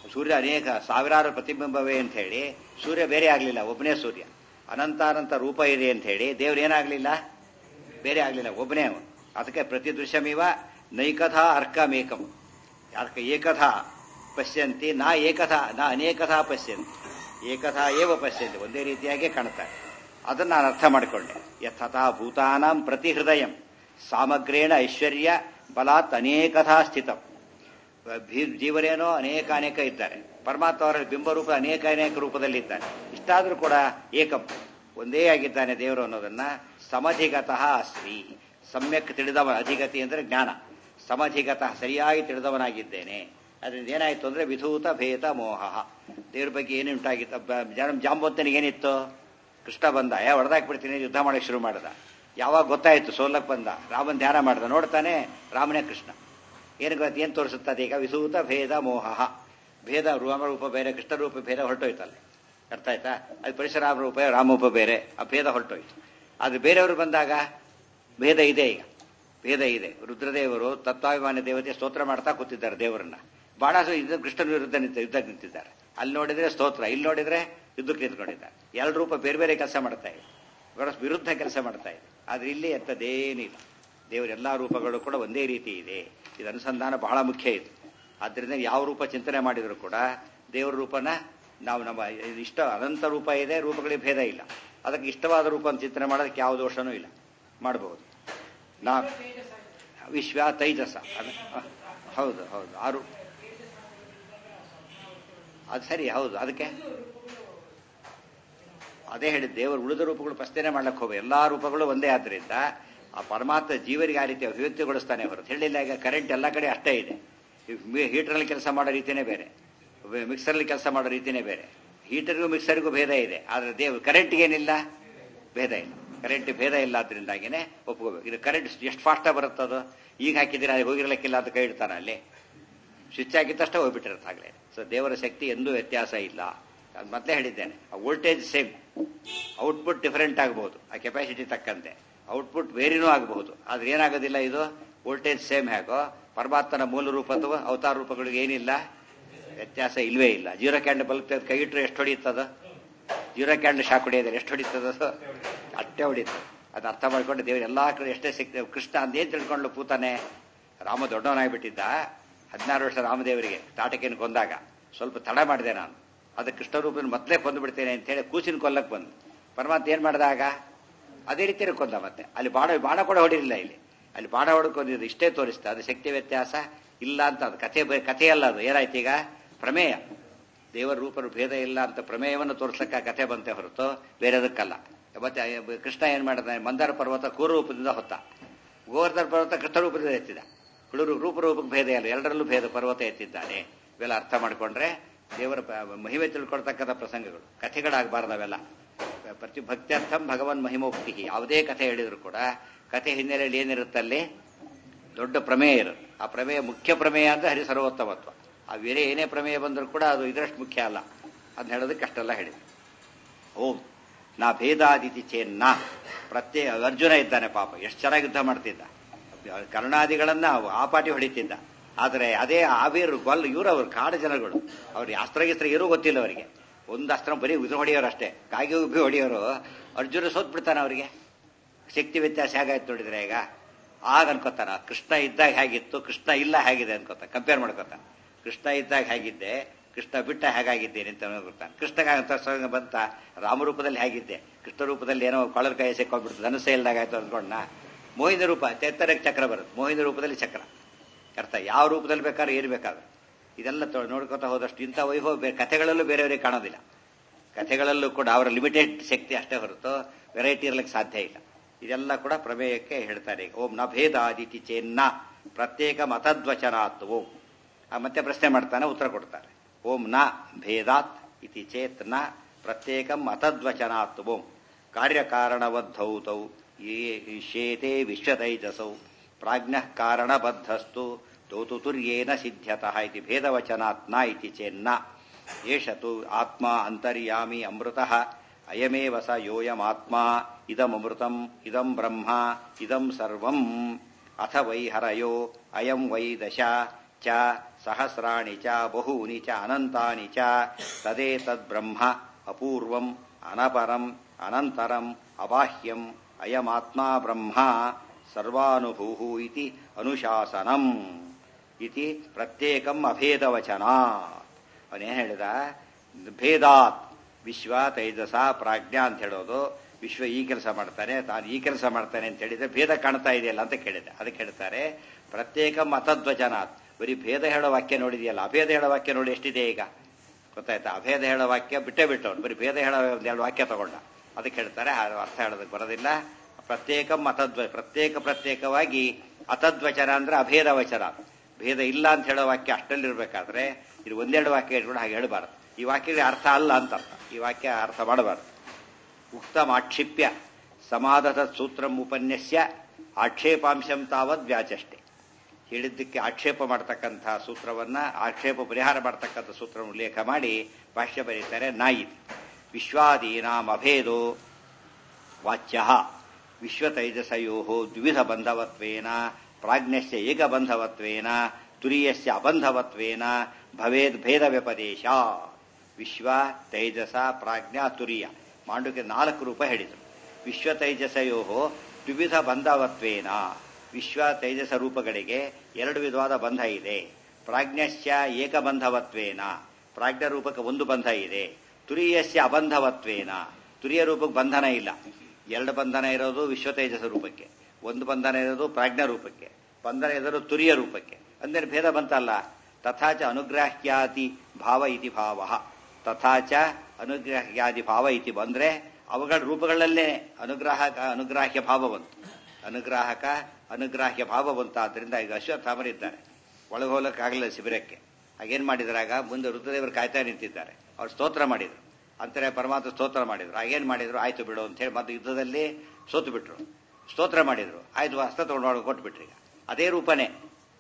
ಸೂರ್ಯ ಅನೇಕ ಸಾವಿರಾರು ಪ್ರತಿಬಿಂಬವೇ ಅಂತ ಹೇಳಿ ಸೂರ್ಯ ಬೇರೆ ಆಗಲಿಲ್ಲ ಒಬ್ಬನೇ ಸೂರ್ಯ ಅನಂತಾನಂತ ರೂಪ ಇದೆ ಅಂತ ಹೇಳಿ ದೇವ್ರು ಏನಾಗಲಿಲ್ಲ ಬೇರೆ ಆಗಲಿಲ್ಲ ಒಬ್ಬನೇ ಅವನು ಅದಕ್ಕೆ ಪ್ರತಿ ದೃಶ್ಯಮಿವ ನೈಕಥಾ ಅರ್ಕಮೇಕಂ ಅರ್ಕ ಏಕಥಾ ಪಶ್ಯಂತಿ ನಾ ಏಕಥಾ ನಾ ಅನೇಕಥಾ ಪಶ್ಯಂತಿ ಏಕಥಾ ಏವ ಪಶ್ಯಂತಿ ಒಂದೇ ರೀತಿಯಾಗಿ ಕಾಣ್ತಾರೆ ಅದನ್ನು ನಾನು ಅರ್ಥ ಮಾಡಿಕೊಂಡೆ ಯಥತಾ ಭೂತಾನಾಂ ಪ್ರತಿ ಹೃದಯಂ ಸಾಮಗ್ರೇಣ ಐಶ್ವರ್ಯ ಬಲಾತ್ ಅನೇಕಥಾ ಸ್ಥಿತಂ ಭೀ- ಜೀವರೇನೋ ಅನೇಕ ಅನೇಕ ಇದ್ದಾರೆ ಪರಮಾತ್ಮ ಅವರ ಬಿಂಬರೂಪ ಅನೇಕ ಅನೇಕ ರೂಪದಲ್ಲಿ ಇದ್ದಾನೆ ಇಷ್ಟಾದರೂ ಕೂಡ ಏಕಂ ಒಂದೇ ಆಗಿದ್ದಾನೆ ದೇವರು ಅನ್ನೋದನ್ನ ಸಮಧಿಗತಃ ಅಸ್ತಿ ಸಮ್ಯಕ್ ತಿಳಿದವ ಅಧಿಗತಿ ಅಂದ್ರೆ ಜ್ಞಾನ ಸಮಧಿಗತಃ ಸರಿಯಾಗಿ ತಿಳಿದವನಾಗಿದ್ದೇನೆ ಅದರಿಂದ ಏನಾಯ್ತು ಅಂದ್ರೆ ವಿಧೂತ ಭೇದ ಮೋಹ ದೇವ್ರ ಬಗ್ಗೆ ಏನುಂಟಾಗಿತ್ತು ಬ- ಜನ ಜಾಂಬೊತ್ತನಿಗೆ ಏನಿತ್ತು ಕೃಷ್ಣ ಬಂದ ಯಾ ಹೊಡೆದಾಕ್ಬಿಡ್ತೀನಿ ಯುದ್ಧ ಮಾಡಕ್ಕೆ ಶುರು ಮಾಡ್ದ ಯಾವಾಗ ಗೊತ್ತಾಯ್ತು ಸೋಲಕ್ ಬಂದ ರಾಮನ್ ಧ್ಯಾನ ಮಾಡ್ದ ನೋಡ್ತಾನೆ ರಾಮನೇ ಕೃಷ್ಣ ಏನು ಗೊತ್ತ ಏನು ತೋರಿಸುತ್ತದೆ ಈಗ ವಿಸೂತ ಭೇದ ಮೋಹ ಭೇದ ರಾಮ ರೂಪ ಬೇರೆ ಕೃಷ್ಣ ರೂಪ ಬೇರೆ ಹೊರಟೋಯ್ತಲ್ಲಿ ಅರ್ಥ ಆಯ್ತಾ ಅದು ಪರಶುರಾಮ ರೂಪ ರಾಮರೂಪ ಬೇರೆ ಆ ಭೇದ ಹೊರಟೋಯ್ತು ಅದು ಬೇರೆಯವರು ಬಂದಾಗ ಭೇದ ಇದೆ ಈಗ ಭೇದ ಇದೆ ರುದ್ರದೇವರು ತತ್ವಾಭಿಮಾನ ದೇವತೆ ಸ್ತೋತ್ರ ಮಾಡ್ತಾ ಕೂತಿದ್ದಾರೆ ದೇವರನ್ನ ಬಾಣಾಸು ಇದು ಕೃಷ್ಣನ ವಿರುದ್ಧ ನಿಂತ ಯುದ್ಧಕ್ಕೆ ನಿಂತಿದ್ದಾರೆ ಅಲ್ಲಿ ನೋಡಿದ್ರೆ ಸ್ತೋತ್ರ ಇಲ್ಲಿ ನೋಡಿದ್ರೆ ಯುದ್ಧಕ್ಕೆ ನಿಂತ್ಕೊಂಡಿದ್ದಾರೆ ಎರಡು ರೂಪ ಬೇರೆ ಬೇರೆ ಕೆಲಸ ಮಾಡ್ತಾ ಇದೆ ಇವರ ವಿರುದ್ಧ ಕೆಲಸ ಮಾಡ್ತಾ ಇದೆ ಆದ್ರೆ ಇಲ್ಲಿ ಅಂಥದ್ದೇನಿಲ್ಲ ದೇವರ ಎಲ್ಲಾ ರೂಪಗಳು ಕೂಡ ಒಂದೇ ರೀತಿ ಇದೆ ಇದು ಅನುಸಂಧಾನ ಬಹಳ ಮುಖ್ಯ ಇದು ಆದ್ದರಿಂದ ಯಾವ ರೂಪ ಚಿಂತನೆ ಮಾಡಿದ್ರು ಕೂಡ ದೇವರ ರೂಪನ ನಾವು ನಮ್ಮ ಇಷ್ಟ ಅನಂತ ರೂಪ ಇದೆ ರೂಪಗಳಿಗೆ ಭೇದ ಇಲ್ಲ ಅದಕ್ಕೆ ಇಷ್ಟವಾದ ರೂಪ ಚಿಂತನೆ ಮಾಡೋದಕ್ಕೆ ಯಾವ ದೋಷನೂ ಇಲ್ಲ ಮಾಡಬಹುದು ನಾ ವಿಶ್ವ ತೈಜಸ ಅದು ಹೌದು ಹೌದು ಆರು ಅದು ಸರಿ ಹೌದು ಅದಕ್ಕೆ ಅದೇ ಹೇಳಿದ ದೇವರು ಉಳಿದ ರೂಪಗಳು ಪ್ರಶ್ನೆ ಮಾಡ್ಲಕ್ಕೆ ಹೋಗ ಎಲ್ಲಾ ರೂಪಗಳು ಒಂದೇ ಆದ್ರಿಂದ ಆ ಪರಮಾತ್ಮ ಜೀವರಿಗೆ ಆ ರೀತಿ ಅಭಿವ್ಯಕ್ತಿಗೊಳಿಸ್ತಾನೆ ಹೊರತು ಹೇಳಿಲ್ಲ ಈಗ ಕರೆಂಟ್ ಎಲ್ಲ ಕಡೆ ಅಷ್ಟೇ ಇದೆ ಹೀಟರಲ್ಲಿ ಕೆಲಸ ಮಾಡೋ ರೀತಿನೇ ಬೇರೆ ಮಿಕ್ಸರ್ಲಿ ಕೆಲಸ ಮಾಡೋ ರೀತಿನೇ ಬೇರೆ ಹೀಟರ್ಗೂ ಮಿಕ್ಸರ್ಗೂ ಭೇದ ಇದೆ ಆದ್ರೆ ದೇವ್ ಕರೆಂಟ್ಗೆ ಏನಿಲ್ಲ ಭೇದ ಇಲ್ಲ ಕರೆಂಟ್ ಭೇದ ಇಲ್ಲ ಆದ್ರಿಂದಾಗಿನೇ ಒಪ್ಕೋಬೇಕು ಇದು ಕರೆಂಟ್ ಎಷ್ಟು ಫಾಸ್ಟಾಗಿ ಬರುತ್ತದು ಈಗ ಹಾಕಿದ್ರೆ ಅಲ್ಲಿ ಹೋಗಿರ್ಲಿಕ್ಕಿಲ್ಲ ಅಂತ ಕೈ ಇಡ್ತಾನೆ ಅಲ್ಲಿ ಸ್ವಿಚ್ ಹಾಕಿದ ತಕ್ಷಣ ಹೋಗ್ಬಿಟ್ಟಿರುತ್ತಾಗಲೇ ಸೊ ದೇವರ ಶಕ್ತಿ ಎಂದೂ ವ್ಯತ್ಯಾಸ ಇಲ್ಲ ಅದು ಮೊದಲೇ ಹೇಳಿದ್ದೇನೆ ಆ ವೋಲ್ಟೇಜ್ ಸೇಮ್ ಔಟ್ಪುಟ್ ಡಿಫರೆಂಟ್ ಆಗಬಹುದು ಆ ಕೆಪಾಸಿಟಿ ತಕ್ಕಂತೆ ಔಟ್ಪುಟ್ ಬೇರೆನೂ ಆಗಬಹುದು ಆದ್ರೆ ಏನಾಗೋದಿಲ್ಲ ಇದು ವೋಲ್ಟೇಜ್ ಸೇಮ್ ಹೇಗೋ ಪರಮಾತ್ಮನ ಮೂಲ ರೂಪ ಅಥವಾ ಅವತಾರ ರೂಪಗಳಿಗೆ ಏನಿಲ್ಲ ವ್ಯತ್ಯಾಸ ಇಲ್ವೇ ಇಲ್ಲ ಜೀರೋ ಕ್ಯಾಂಡಲ್ ಬಲ್ಬ್ ತೆಗೆದು ಕೈ ಇಟ್ಟರೆ ಎಷ್ಟು ಹೊಡಿತದ ಜೀರೋ ಕ್ಯಾಂಡಲ್ ಶಾಕ್ ಹೊಡೆಯೋದ್ರೆ ಎಷ್ಟು ಹೊಡಿತದ ಅದು ಅಷ್ಟೇ ಹೊಡಿತದೆ ಅದು ಅರ್ಥ ಮಾಡ್ಕೊಂಡು ದೇವರು ಎಲ್ಲಾ ಕಡೆ ಎಷ್ಟೇ ಸಿಕ್ತ ಕೃಷ್ಣ ಅಂದೇನು ತಿಳ್ಕೊಂಡು ಕೂತಾನೆ ರಾಮ ದೊಡ್ಡವನಾಗ್ಬಿಟ್ಟಿದ್ದ ಹದಿನಾರು ವರ್ಷ ರಾಮದೇವರಿಗೆ ತಾಟಕಿನ ಕೊಂದಾಗ ಸ್ವಲ್ಪ ತಡ ಮಾಡಿದೆ ನಾನು ಅದಕ್ಕೆ ಕೃಷ್ಣ ರೂಪನ ಮೊದಲೇ ಕೊಂದು ಬಿಡ್ತೇನೆ ಅಂತ ಹೇಳಿ ಕೂಸಿನ ಕೊಲ್ಲಕ್ಕೆ ಬಂದು ಪರಮಾತ್ಮ ಏನ್ ಮಾಡಿದಾಗ ಅದೇ ರೀತಿಯಲ್ಲಿ ಕೊಂದ ಮತ್ತೆ ಅಲ್ಲಿ ಬಾಣ ಬಾಣ ಕೂಡ ಹೊಡಿಲಿಲ್ಲ ಇಲ್ಲಿ ಅಲ್ಲಿ ಬಾಣ ಹೊಡ್ಕೊಂಡಿದ್ದು ಇಷ್ಟೇ ತೋರಿಸ್ತಾ ಅದು ಶಕ್ತಿ ವ್ಯತ್ಯಾಸ ಇಲ್ಲ ಅಂತ ಅದು ಕಥೆ ಬ- ಕಥೆಯಲ್ಲ ಅದು ಏನಾಯ್ತು ಈಗ ಪ್ರಮೇಯ ದೇವರ ರೂಪರು ಭೇದ ಇಲ್ಲ ಅಂತ ಪ್ರಮೇಯವನ್ನು ತೋರಿಸಕ್ಕ ಕಥೆ ಬಂತೆ ಹೊರತು ಬೇರೆದಕ್ಕಲ್ಲ ಮತ್ತೆ ಕೃಷ್ಣ ಏನ್ ಮಾಡಿದ ಮಂದಾರ ಪರ್ವತ ಕೂರೂಪದಿಂದ ಹೊತ್ತ ಗೋವರ್ಧನ ಪರ್ವತ ಕೃಷ್ಣ ರೂಪದಿಂದ ಎತ್ತಿದ ಹುಡುಗರು ರೂಪರೂಪಕ್ಕೆ ಭೇದ ಇಲ್ಲ ಎರಡರಲ್ಲೂ ಭೇದ ಪರ್ವತ ಎತ್ತಿದ್ದಾನೆ ಇವೆಲ್ಲ ಅರ್ಥ ಮಾಡ್ಕೊಂಡ್ರೆ ದೇವರ ಪ- ಮಹಿಮೆ ತಿಳ್ಕೊಳ್ತಕ್ಕಂಥ ಪ್ರಸಂಗಗಳು ಕಥೆಗಳಾಗಬಾರ್ದು ಅವೆಲ್ಲ ಪ್ರತಿ ಭಕ್ತ್ಯರ್ಥಂ ಭಗವನ್ ಮಹಿಮೋಕ್ತಿ ಯಾವುದೇ ಕಥೆ ಹೇಳಿದ್ರು ಕೂಡ ಕಥೆ ಹಿನ್ನೆಲೆಯಲ್ಲಿ ಏನಿರುತ್ತಲ್ಲಿ ದೊಡ್ಡ ಪ್ರಮೇಯ ಇರುತ್ತೆ ಆ ಪ್ರಮೇಯ ಮುಖ್ಯ ಪ್ರಮೇಯ ಅಂದ್ರೆ ಹರಿ ಸರ್ವೋತ್ತಮತ್ವ ಆ ಬೇರೆ ಏನೇ ಪ್ರಮೇಯ ಬಂದರೂ ಕೂಡ ಅದು ಇದರಷ್ಟು ಮುಖ್ಯ ಅಲ್ಲ ಅದನ್ನ ಹೇಳೋದಕ್ಕೆ ಅಷ್ಟೆಲ್ಲ ಹೇಳಿದೆ ಓಂ ನಾ ಭೇದಾದಿತಿ ಚೇನ್ನ ಪ್ರತ್ಯೇಕ ಅರ್ಜುನ ಇದ್ದಾನೆ ಪಾಪ ಎಷ್ಟು ಚೆನ್ನಾಗಿ ಯುದ್ಧ ಮಾಡ್ತಿದ್ದ ಕರ್ಣಾದಿಗಳನ್ನ ಆ ಪಾಟಿ ಹೊಡಿತಿದ್ದ ಆದರೆ ಅದೇ ಆವೀರು ಗೊಲ್ ಇವರು ಅವ್ರು ಕಾಡು ಜನಗಳು ಅವ್ರಿಗೆ ಅಸ್ತ್ರಗಿಸ್ತ್ರ ಇರೋ ಗೊತ್ತಿಲ್ಲ ಅವರಿಗೆ ಒಂದು ಅಸ್ತ್ರ ಬರೀ ಉದ್ರ ಹೊಡೆಯೋರು ಅಷ್ಟೇ ಕಾಗಿ ಉಬ್ಬಿ ಹೊಡೆಯೋರು ಅರ್ಜುನ ಸೋತ್ ಬಿಡ್ತಾನೆ ಅವರಿಗೆ ಶಕ್ತಿ ವ್ಯತ್ಯಾಸ ಹೇಗಾಯ್ತು ನೋಡಿದ್ರೆ ಈಗ ಆಗ ಅನ್ಕೋತಾನ ಕೃಷ್ಣ ಇದ್ದಾಗ ಹೇಗಿತ್ತು ಕೃಷ್ಣ ಇಲ್ಲ ಹೇಗಿದೆ ಅನ್ಕೋತ ಕಂಪೇರ್ ಮಾಡ್ಕೋತಾನೆ ಕೃಷ್ಣ ಇದ್ದಾಗ ಹೇಗಿದ್ದೆ ಕೃಷ್ಣ ಬಿಟ್ಟ ಹೇಗಾಗಿದ್ದೇನೆ ಅಂತ ಗೊತ್ತಾನೆ ಕೃಷ್ಣಗಾಗಂತ ಸ್ವಯಂ ಬಂತ ರಾಮರೂಪದಲ್ಲಿ ಹೇಗಿದ್ದೆ ಕೃಷ್ಣ ರೂಪದಲ್ಲಿ ಏನೋ ಕೊಳರ್ ಕೈ ಸಿಕ್ಕೊಂಡ್ಬಿಡ್ತು ಧನುಸ ಇಲ್ದಾಗ ಆಯ್ತು ಅಂದ್ಕೊಂಡ ಮೋಹಿನ ರೂಪ ತೆತ್ತರಕ್ಕೆ ಚಕ್ರ ಬರುತ್ತೆ ಮೋಹಿನ ರೂಪದಲ್ಲಿ ಚಕ್ರ ಅರ್ಥ ಯಾವ ರೂಪದಲ್ಲಿ ಬೇಕಾದ್ರೂ ಏನ್ ಬೇಕಾದ್ರೆ ಇದೆಲ್ಲ ತೊ- ನೋಡ್ಕೊತಾ ಹೋದಷ್ಟು ಇಂಥ ವೈಭವ ಬೇರೆ ಕಥೆಗಳಲ್ಲೂ ಬೇರೆಯವರಿಗೆ ಕಾಣೋದಿಲ್ಲ ಕಥೆಗಳಲ್ಲೂ ಕೂಡ ಅವರ ಲಿಮಿಟೆಡ್ ಶಕ್ತಿ ಅಷ್ಟೇ ಹೊರತು ವೆರೈಟಿ ಇರಲಿಕ್ಕೆ ಸಾಧ್ಯ ಇಲ್ಲ ಇದೆಲ್ಲ ಕೂಡ ಪ್ರಮೇಯಕ್ಕೆ ಹೇಳ್ತಾರೆ ಈಗ ಓಂ ನ ಭೇದಾದಿತಿ ಚೇನ್ನ ಪ್ರತ್ಯೇಕ ಮತದ್ವಚನಾತ್ ಓಂ ಆ ಮತ್ತೆ ಪ್ರಶ್ನೆ ಮಾಡ್ತಾನೆ ಉತ್ತರ ಕೊಡ್ತಾರೆ ಓಂ ನ ಭೇದಾತ್ ಇತಿ ಚೇತ್ ನ ಪ್ರತ್ಯೇಕ ಮತದ್ವಚನಾತ್ ಓಂ ಕಾರ್ಯಕಾರಣಬದ್ಧೌತೌ ಶೇತೆ ವಿಶ್ವತೈಜಸೌ ಪ್ರಾಜ್ಞಃ ಕಾರಣಬದ್ಧಸ್ತು ತೌತು ತುರ್ಯೇನ ಸಿದ್ಧ್ಯತಃ ಇತಿ ಭೇದವಚನಾತ್ ನ ಇತಿ ಚೇನ್ನ ಏಷ ತು ಆತ್ಮ ಅಂತರ್ಯಾಮಿ ಅಮೃತಃ ಅಯಮೇವ ಸ ಯೋಯಮಾತ್ಮ ಇದಮೃತಂ ಇದಂ ಬ್ರಹ್ಮ ಇದಂ ಸರ್ವಂ ಅಥ ವೈ ಹರಯೋ ಅಯಂ ವೈ ದಶ ಚ ಸಹಸ್ರಾಣಿ ಚ ಬಹೂನಿ ಚ ಅನಂತಾನಿ ಚ ತದೇತದ್ ಬ್ರಹ್ಮ ಅಪೂರ್ವಂ ಅನಪರಂ ಅನಂತರಂ ಅಬಾಹ್ಯಂ ಅಯಮಾತ್ಮ ಬ್ರಹ್ಮ ಸರ್ವಾನುಭೂ ಇತಿ ಅನುಶಾಸನಂ ಇತಿ ಪ್ರತ್ಯೇಕಂ ಅಭೇದವಚನ ಅವನೇನು ಹೇಳಿದ ಭೇದಾತ್ ವಿಶ್ವ ತೈಜಸ ಪ್ರಾಜ್ಞಾ ಅಂತ ಹೇಳೋದು ವಿಶ್ವ ಈ ಕೆಲಸ ಮಾಡ್ತಾನೆ ತಾನು ಈ ಕೆಲಸ ಮಾಡ್ತಾನೆ ಅಂತ ಹೇಳಿದ್ರೆ ಭೇದ ಕಾಣ್ತಾ ಇದೆಯಲ್ಲ ಅಂತ ಕೇಳಿದೆ ಅದಕ್ಕೆ ಹೇಳ್ತಾರೆ ಪ್ರತ್ಯೇಕ ಮತದ್ವಚನಾತ್ ಬರೀ ಭೇದ ಹೇಳೋ ವಾಕ್ಯ ನೋಡಿದೆಯಲ್ಲ ಅಭೇದ ಹೇಳೋ ವಾಕ್ಯ ನೋಡಿ ಎಷ್ಟಿದೆ ಈಗ ಗೊತ್ತಾಯ್ತಾ ಅಭೇದ ಹೇಳೋ ವಾಕ್ಯ ಬಿಟ್ಟೇ ಬಿಟ್ಟವನು ಬರೀ ಭೇದ ಹೇಳೋ ಎರಡು ವಾಕ್ಯ ತಗೊಂಡ ಅದಕ್ಕೆ ಹೇಳ್ತಾರೆ ಆ ಅರ್ಥ ಹೇಳೋದಕ್ಕೆ ಬರೋದಿಲ್ಲ ಪ್ರತ್ಯೇಕ ಮತದ್ವ ಪ್ರತ್ಯೇಕ ಪ್ರತ್ಯೇಕವಾಗಿ ಅತದ್ವಚನ ಅಂದ್ರೆ ಅಭೇದ ವಚನ ಭೇದ ಇಲ್ಲ ಅಂತ ಹೇಳೋ ವಾಕ್ಯ ಅಷ್ಟಲ್ಲಿರ್ಬೇಕಾದ್ರೆ ಇದು ಒಂದೆರಡು ವಾಕ್ಯ ಇಟ್ಕೊಂಡು ಹಾಗೆ ಹೇಳಬಾರದು ಈ ವಾಕ್ಯಕ್ಕೆ ಅರ್ಥ ಅಲ್ಲ ಅಂತ ಅರ್ಥ ಈ ವಾಕ್ಯ ಅರ್ಥ ಮಾಡಬಾರದು ಉಕ್ತಮಾಕ್ಷಿಪ್ಯ ಸಮಾಧದ ಸೂತ್ರಂ ಉಪನ್ಯಸ್ಯ ಆಕ್ಷೇಪಾಂಶಂ ತಾವದ್ ವ್ಯಾಚಷ್ಟೆ ಹೇಳಿದ್ದಕ್ಕೆ ಆಕ್ಷೇಪ ಮಾಡ್ತಕ್ಕಂಥ ಸೂತ್ರವನ್ನ ಆಕ್ಷೇಪ ಪರಿಹಾರ ಮಾಡ್ತಕ್ಕಂಥ ಸೂತ್ರ ಉಲ್ಲೇಖ ಮಾಡಿ ಭಾಷ್ಯ ಬರೀತಾರೆ ನಾಯಿತಿ ವಿಶ್ವಾದೀನಾಂ ಅಭೇದೋ ವಾಚ್ಯ ವಿಶ್ವತೈಜಸಯೋ ದ್ವಿಧ ಬಂಧವತ್ವೇನ ಪ್ರಾಜ್ಞಸ್ಯ ಏಕಬಂಧವತ್ವೇನ ತುರಿಯಸ್ಯ ಅಬಂಧವತ್ವೇನ ಭವೇದ್ ಭೇದ ವ್ಯಪದೇಶ ವಿಶ್ವ ತೈಜಸ ಪ್ರಾಜ್ಞಾ ತುರಿಯ ಮಾಂಡುಕೆ ನಾಲ್ಕು ರೂಪ ಹೇಳಿದರು ವಿಶ್ವ ತೈಜಸಯೋ ದ್ವಿಧ ಬಂಧವತ್ವೇನ ವಿಶ್ವ ತೈಜಸ ರೂಪಗಳಿಗೆ ಎರಡು ವಿಧವಾದ ಬಂಧ ಇದೆ ಪ್ರಾಜ್ಞಸ್ಯ ಏಕಬಂಧವತ್ವೇನ ಪ್ರಾಜ್ಞ ರೂಪಕ್ಕೆ ಒಂದು ಬಂಧ ಇದೆ ತುರಿಯಸ್ಯ ಅಬಂಧವತ್ವೇನ ತುರಿಯ ರೂಪಕ್ಕೆ ಬಂಧನ ಇಲ್ಲ ಎರಡು ಬಂಧನ ಇರೋದು ವಿಶ್ವ ತೈಜಸ ರೂಪಕ್ಕೆ ಒಂದು ಬಂಧನ ಇರೋದು ಪ್ರಾಜ್ಞ ರೂಪಕ್ಕೆ ಬಂಧನ ಇರೋದು ತುರಿಯ ರೂಪಕ್ಕೆ ಅಂದ್ರೆ ಭೇದ ಬಂತಲ್ಲ ತಥಾಚ ಅನುಗ್ರಾಹ್ಯಾದಿ ಭಾವ ಇತಿ ಭಾವ ತಥಾಚ ಅನುಗ್ರಾಹ್ಯಾದಿ ಭಾವ ಇತಿ ಬಂದ್ರೆ ಅವುಗಳ ರೂಪಗಳಲ್ಲೇ ಅನುಗ್ರಾಹಕ ಅನುಗ್ರಾಹ್ಯ ಭಾವ ಬಂತು ಅನುಗ್ರಾಹಕ ಅನುಗ್ರಾಹ್ಯ ಭಾವ ಬಂತು ಆದ್ದರಿಂದ ಈಗ ಅಶ್ವತ್ಥಾಮರಿದ್ದಾರೆ ಒಳಗೆ ಹೋಗಕ್ಕಾಗಲಿಲ್ಲ ಶಿಬಿರಕ್ಕೆ ಹಾಗೇನ್ ಮಾಡಿದ್ರಾಗ ಮುಂದೆ ರುದ್ರದೇವರು ಕಾಯ್ತಾ ನಿಂತಿದ್ದಾರೆ ಅವ್ರು ಸ್ತೋತ್ರ ಮಾಡಿದ್ರು ಅಂತಾರೆ ಪರಮಾತ್ಮ ಸ್ತೋತ್ರ ಮಾಡಿದ್ರು ಆಗೇನ್ ಮಾಡಿದ್ರು ಆಯ್ತು ಬಿಡು ಅಂತ ಹೇಳಿ ಮತ್ತೆ ಯುದ್ಧದಲ್ಲಿ ಸೋತು ಬಿಟ್ರು ಸ್ತೋತ್ರ ಮಾಡಿದ್ರು ಆಯ್ತು ಹಸ್ತ ತಗೊಂಡು ಕೊಟ್ಬಿಟ್ರಿ ಈಗ ಅದೇ ರೂಪನೇ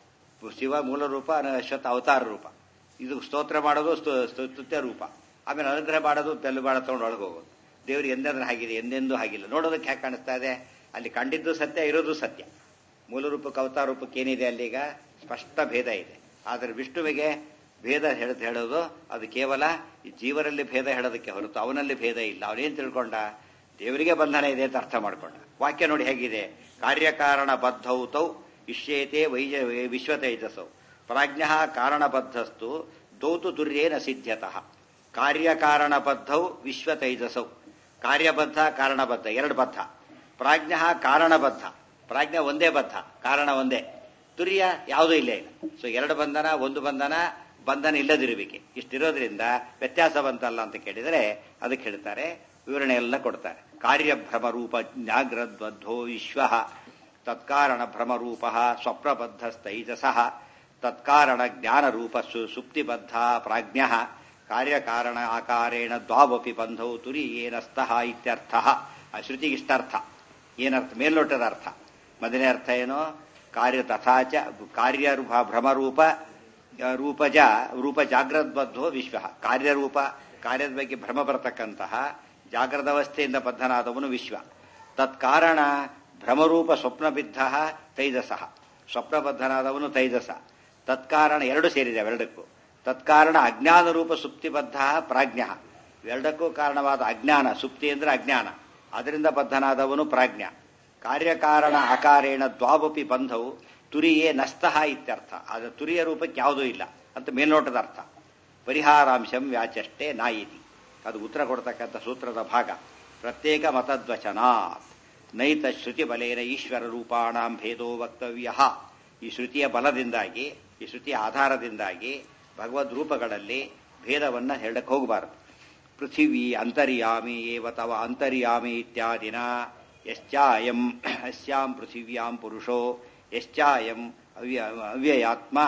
ಶಿವ ಮೂಲ ರೂಪ ಅಶ್ವತ್ಥ ಅವತಾರ ರೂಪ ಇದು ಸ್ತೋತ್ರ ಮಾಡೋದು ಸ್ತುತ್ಯ ರೂಪ ಆಮೇಲೆ ಅನುಗ್ರಹ ಮಾಡೋದು ತೆಲ್ಲು ಬಾಳ ತಗೊಂಡು ಒಳಗೆ ಹೋಗೋದು ದೇವ್ರಿಗೆ ಎಂದೆಂದ್ರೆ ಹಾಗಿದೆ ಎಂದೆಂದೂ ಹಾಗಿಲ್ಲ ನೋಡೋದಕ್ಕೆ ಹ್ಯಾಕೆ ಕಾಣಿಸ್ತಾ ಇದೆ ಅಲ್ಲಿ ಕಂಡಿದ್ದು ಸತ್ಯ ಇರೋದು ಸತ್ಯ ಮೂಲ ರೂಪಕ್ಕೆ ಅವತಾರ ರೂಪಕ್ಕೆ ಏನಿದೆ ಅಲ್ಲೀಗ ಸ್ಪಷ್ಟ ಭೇದ ಇದೆ ಆದರೆ ವಿಷ್ಣುವಿಗೆ ಭೇದ ಹೇಳದ್ ಹೇಳೋದು ಅದು ಕೇವಲ ಈ ಜೀವರಲ್ಲಿ ಭೇದ ಹೇಳೋದಕ್ಕೆ ಹೊರತು ಅವನಲ್ಲಿ ಭೇದ ಇಲ್ಲ ಅವನೇನ್ ತಿಳ್ಕೊಂಡ ದೇವರಿಗೆ ಬಂಧನ ಇದೆ ಅಂತ ಅರ್ಥ ಮಾಡ್ಕೊಂಡ ವಾಕ್ಯ ನೋಡಿ ಹೇಗಿದೆ ಕಾರ್ಯಕಾರಣ ಬದ್ಧೌತೌ ಇಷ್ಯೇತೆ ವೈಜ ವಿಶ್ವ ತೈಜಸೌ ಪ್ರಾಜ್ಞ ಕಾರಣಬದ್ಧಸ್ತು ದೌತು ತುರ್ಯೇನ ಸಿದ್ಧ್ಯತಃ ಕಾರ್ಯಕಾರಣಬದ್ಧೌ ವಿಶ್ವ ತೈಜಸೌ ಕಾರ್ಯಬದ್ಧ ಕಾರಣಬದ್ಧ ಎರಡು ಬದ್ಧ ಪ್ರಾಜ್ಞ ಕಾರಣಬದ್ಧ ಪ್ರಾಜ್ಞ ಒಂದೇ ಬದ್ಧ ಕಾರಣ ಒಂದೇ ತುರ್ಯ ಯಾವುದೂ ಇಲ್ಲ ಈಗ ಸೊ ಎರಡು ಬಂಧನ ಒಂದು ಬಂಧನ ಬಂಧನ ಇಲ್ಲದಿರುವಿಕೆ ಇಷ್ಟಿರೋದ್ರಿಂದ ವ್ಯತ್ಯಾಸ ಬಂತಲ್ಲ ಅಂತ ಕೇಳಿದರೆ ಅದಕ್ಕೆ ಹೇಳ್ತಾರೆ ವಿವರಣೆ ಎಲ್ಲ ಕೊಡ್ತಾರೆ ಕಾರ್ಯಭ್ರಮ ರೂಪ ಜಾಗ್ರದ್ಬದ್ಧೋ ವಿಶ್ವ ತತ್ಕಾರಣ ಭ್ರಮರೂಪ ಸ್ವಪ್ನಬದ್ಧಸ್ತೈಜಸ ತತ್ಕಾರಣ ಜ್ಞಾನರೂಪ ಸುಪ್ತಿಬದ್ಧ ಪ್ರಾಜ್ಞ ಕಾರ್ಯಕಾರಣ ಆಕಾರೇಣ ದ್ವಾವಪಿ ಬಂಧೌ ತುರಿಯೇನಸ್ತಃ ಇತ್ಯರ್ಥ ಆ ಶ್ರುತಿಗಿಷ್ಟರ್ಥ ಏನರ್ಥ ಮೇಲ್ನೋಟದ ಅರ್ಥ ಮೊದಲನೇ ಅರ್ಥ ಏನು ಕಾರ್ಯ ತಥಾಚ ಕಾರ್ಯ ಭ್ರಮರೂಪ ರೂಪಜ ರೂಪ ಜಾಗ್ರದ್ಬದ್ಧೋ ವಿಶ್ವ ಕಾರ್ಯರೂಪ ಕಾರ್ಯದ ಬಗ್ಗೆ ಭ್ರಮ ಬರತಕ್ಕಂತಹ ಜಾಗ್ರದ ಅವಸ್ಥೆಯಿಂದ ಬದ್ಧನಾದವನು ವಿಶ್ವ ತತ್ಕಾರಣ ಭ್ರಮರೂಪ ಸ್ವಪ್ನಬಿದ್ಧ ತೈಜಸ ಸ್ವಪ್ನಬದ್ಧನಾದವನು ತೈಜಸ ತತ್ಕಾರಣ ಎರಡು ಸೇರಿದೆ ಅವೆರಡಕ್ಕೂ ತತ್ಕಾರಣ ಅಜ್ಞಾನ ರೂಪ ಸುಪ್ತಿಬದ್ಧ ಪ್ರಾಜ್ಞ ಎರಡಕ್ಕೂ ಕಾರಣವಾದ ಅಜ್ಞಾನ ಸುಪ್ತಿ ಅಂದ್ರೆ ಅಜ್ಞಾನ ಅದರಿಂದ ಬದ್ಧನಾದವನು ಪ್ರಾಜ್ಞ ಕಾರ್ಯಕಾರಣ ಆಕಾರೇಣ ದ್ವಾವಪಿ ಬಂಧವು ತುರಿಯೇ ನಸ್ತಃ ಇತ್ಯರ್ಥ ಆದ್ರೆ ತುರಿಯ ರೂಪಕ್ಕೆ ಯಾವುದೂ ಇಲ್ಲ ಅಂತ ಮೇಲ್ನೋಟದ ಅರ್ಥ ಪರಿಹಾರಾಂಶಂ ವ್ಯಾಚಷ್ಟೇ ನಾಯಿತಿ ಅದು ಉತ್ತರ ಕೊಡ್ತಕ್ಕಂಥ ಸೂತ್ರದ ಭಾಗ ಪ್ರತ್ಯೇಕ ಮತದ್ವಚನಾತ್ ನೈತ ಶ್ರುತಿ ಬಲೇನ ಈಶ್ವರ ರೂಪಾಣಾಂ ಭೇದೋ ವಕ್ತವ್ಯ ಈ ಶ್ರುತಿಯ ಬಲದಿಂದಾಗಿ ಈ ಶ್ರುತಿಯ ಆಧಾರದಿಂದಾಗಿ ಭಗವದ್ ರೂಪಗಳಲ್ಲಿ ಭೇದವನ್ನ ಹೇಳಕ್ಕೆ ಹೋಗಬಾರದು ಪೃಥಿವಿ ಅಂತರ್ಯಾಮಿ ಏವ ತವ ಅಂತರ್ಯಾಮಿ ಇತ್ಯಾದಿನ ಯಶ್ಚಾಯಂ ಅಸ್ಯಾಂ ಪೃಥಿವ್ಯಾಂ ಪುರುಷೋ ಯಶ್ಚಾಯಂ ಅವ್ಯ ಅವ್ಯಯಾತ್ಮ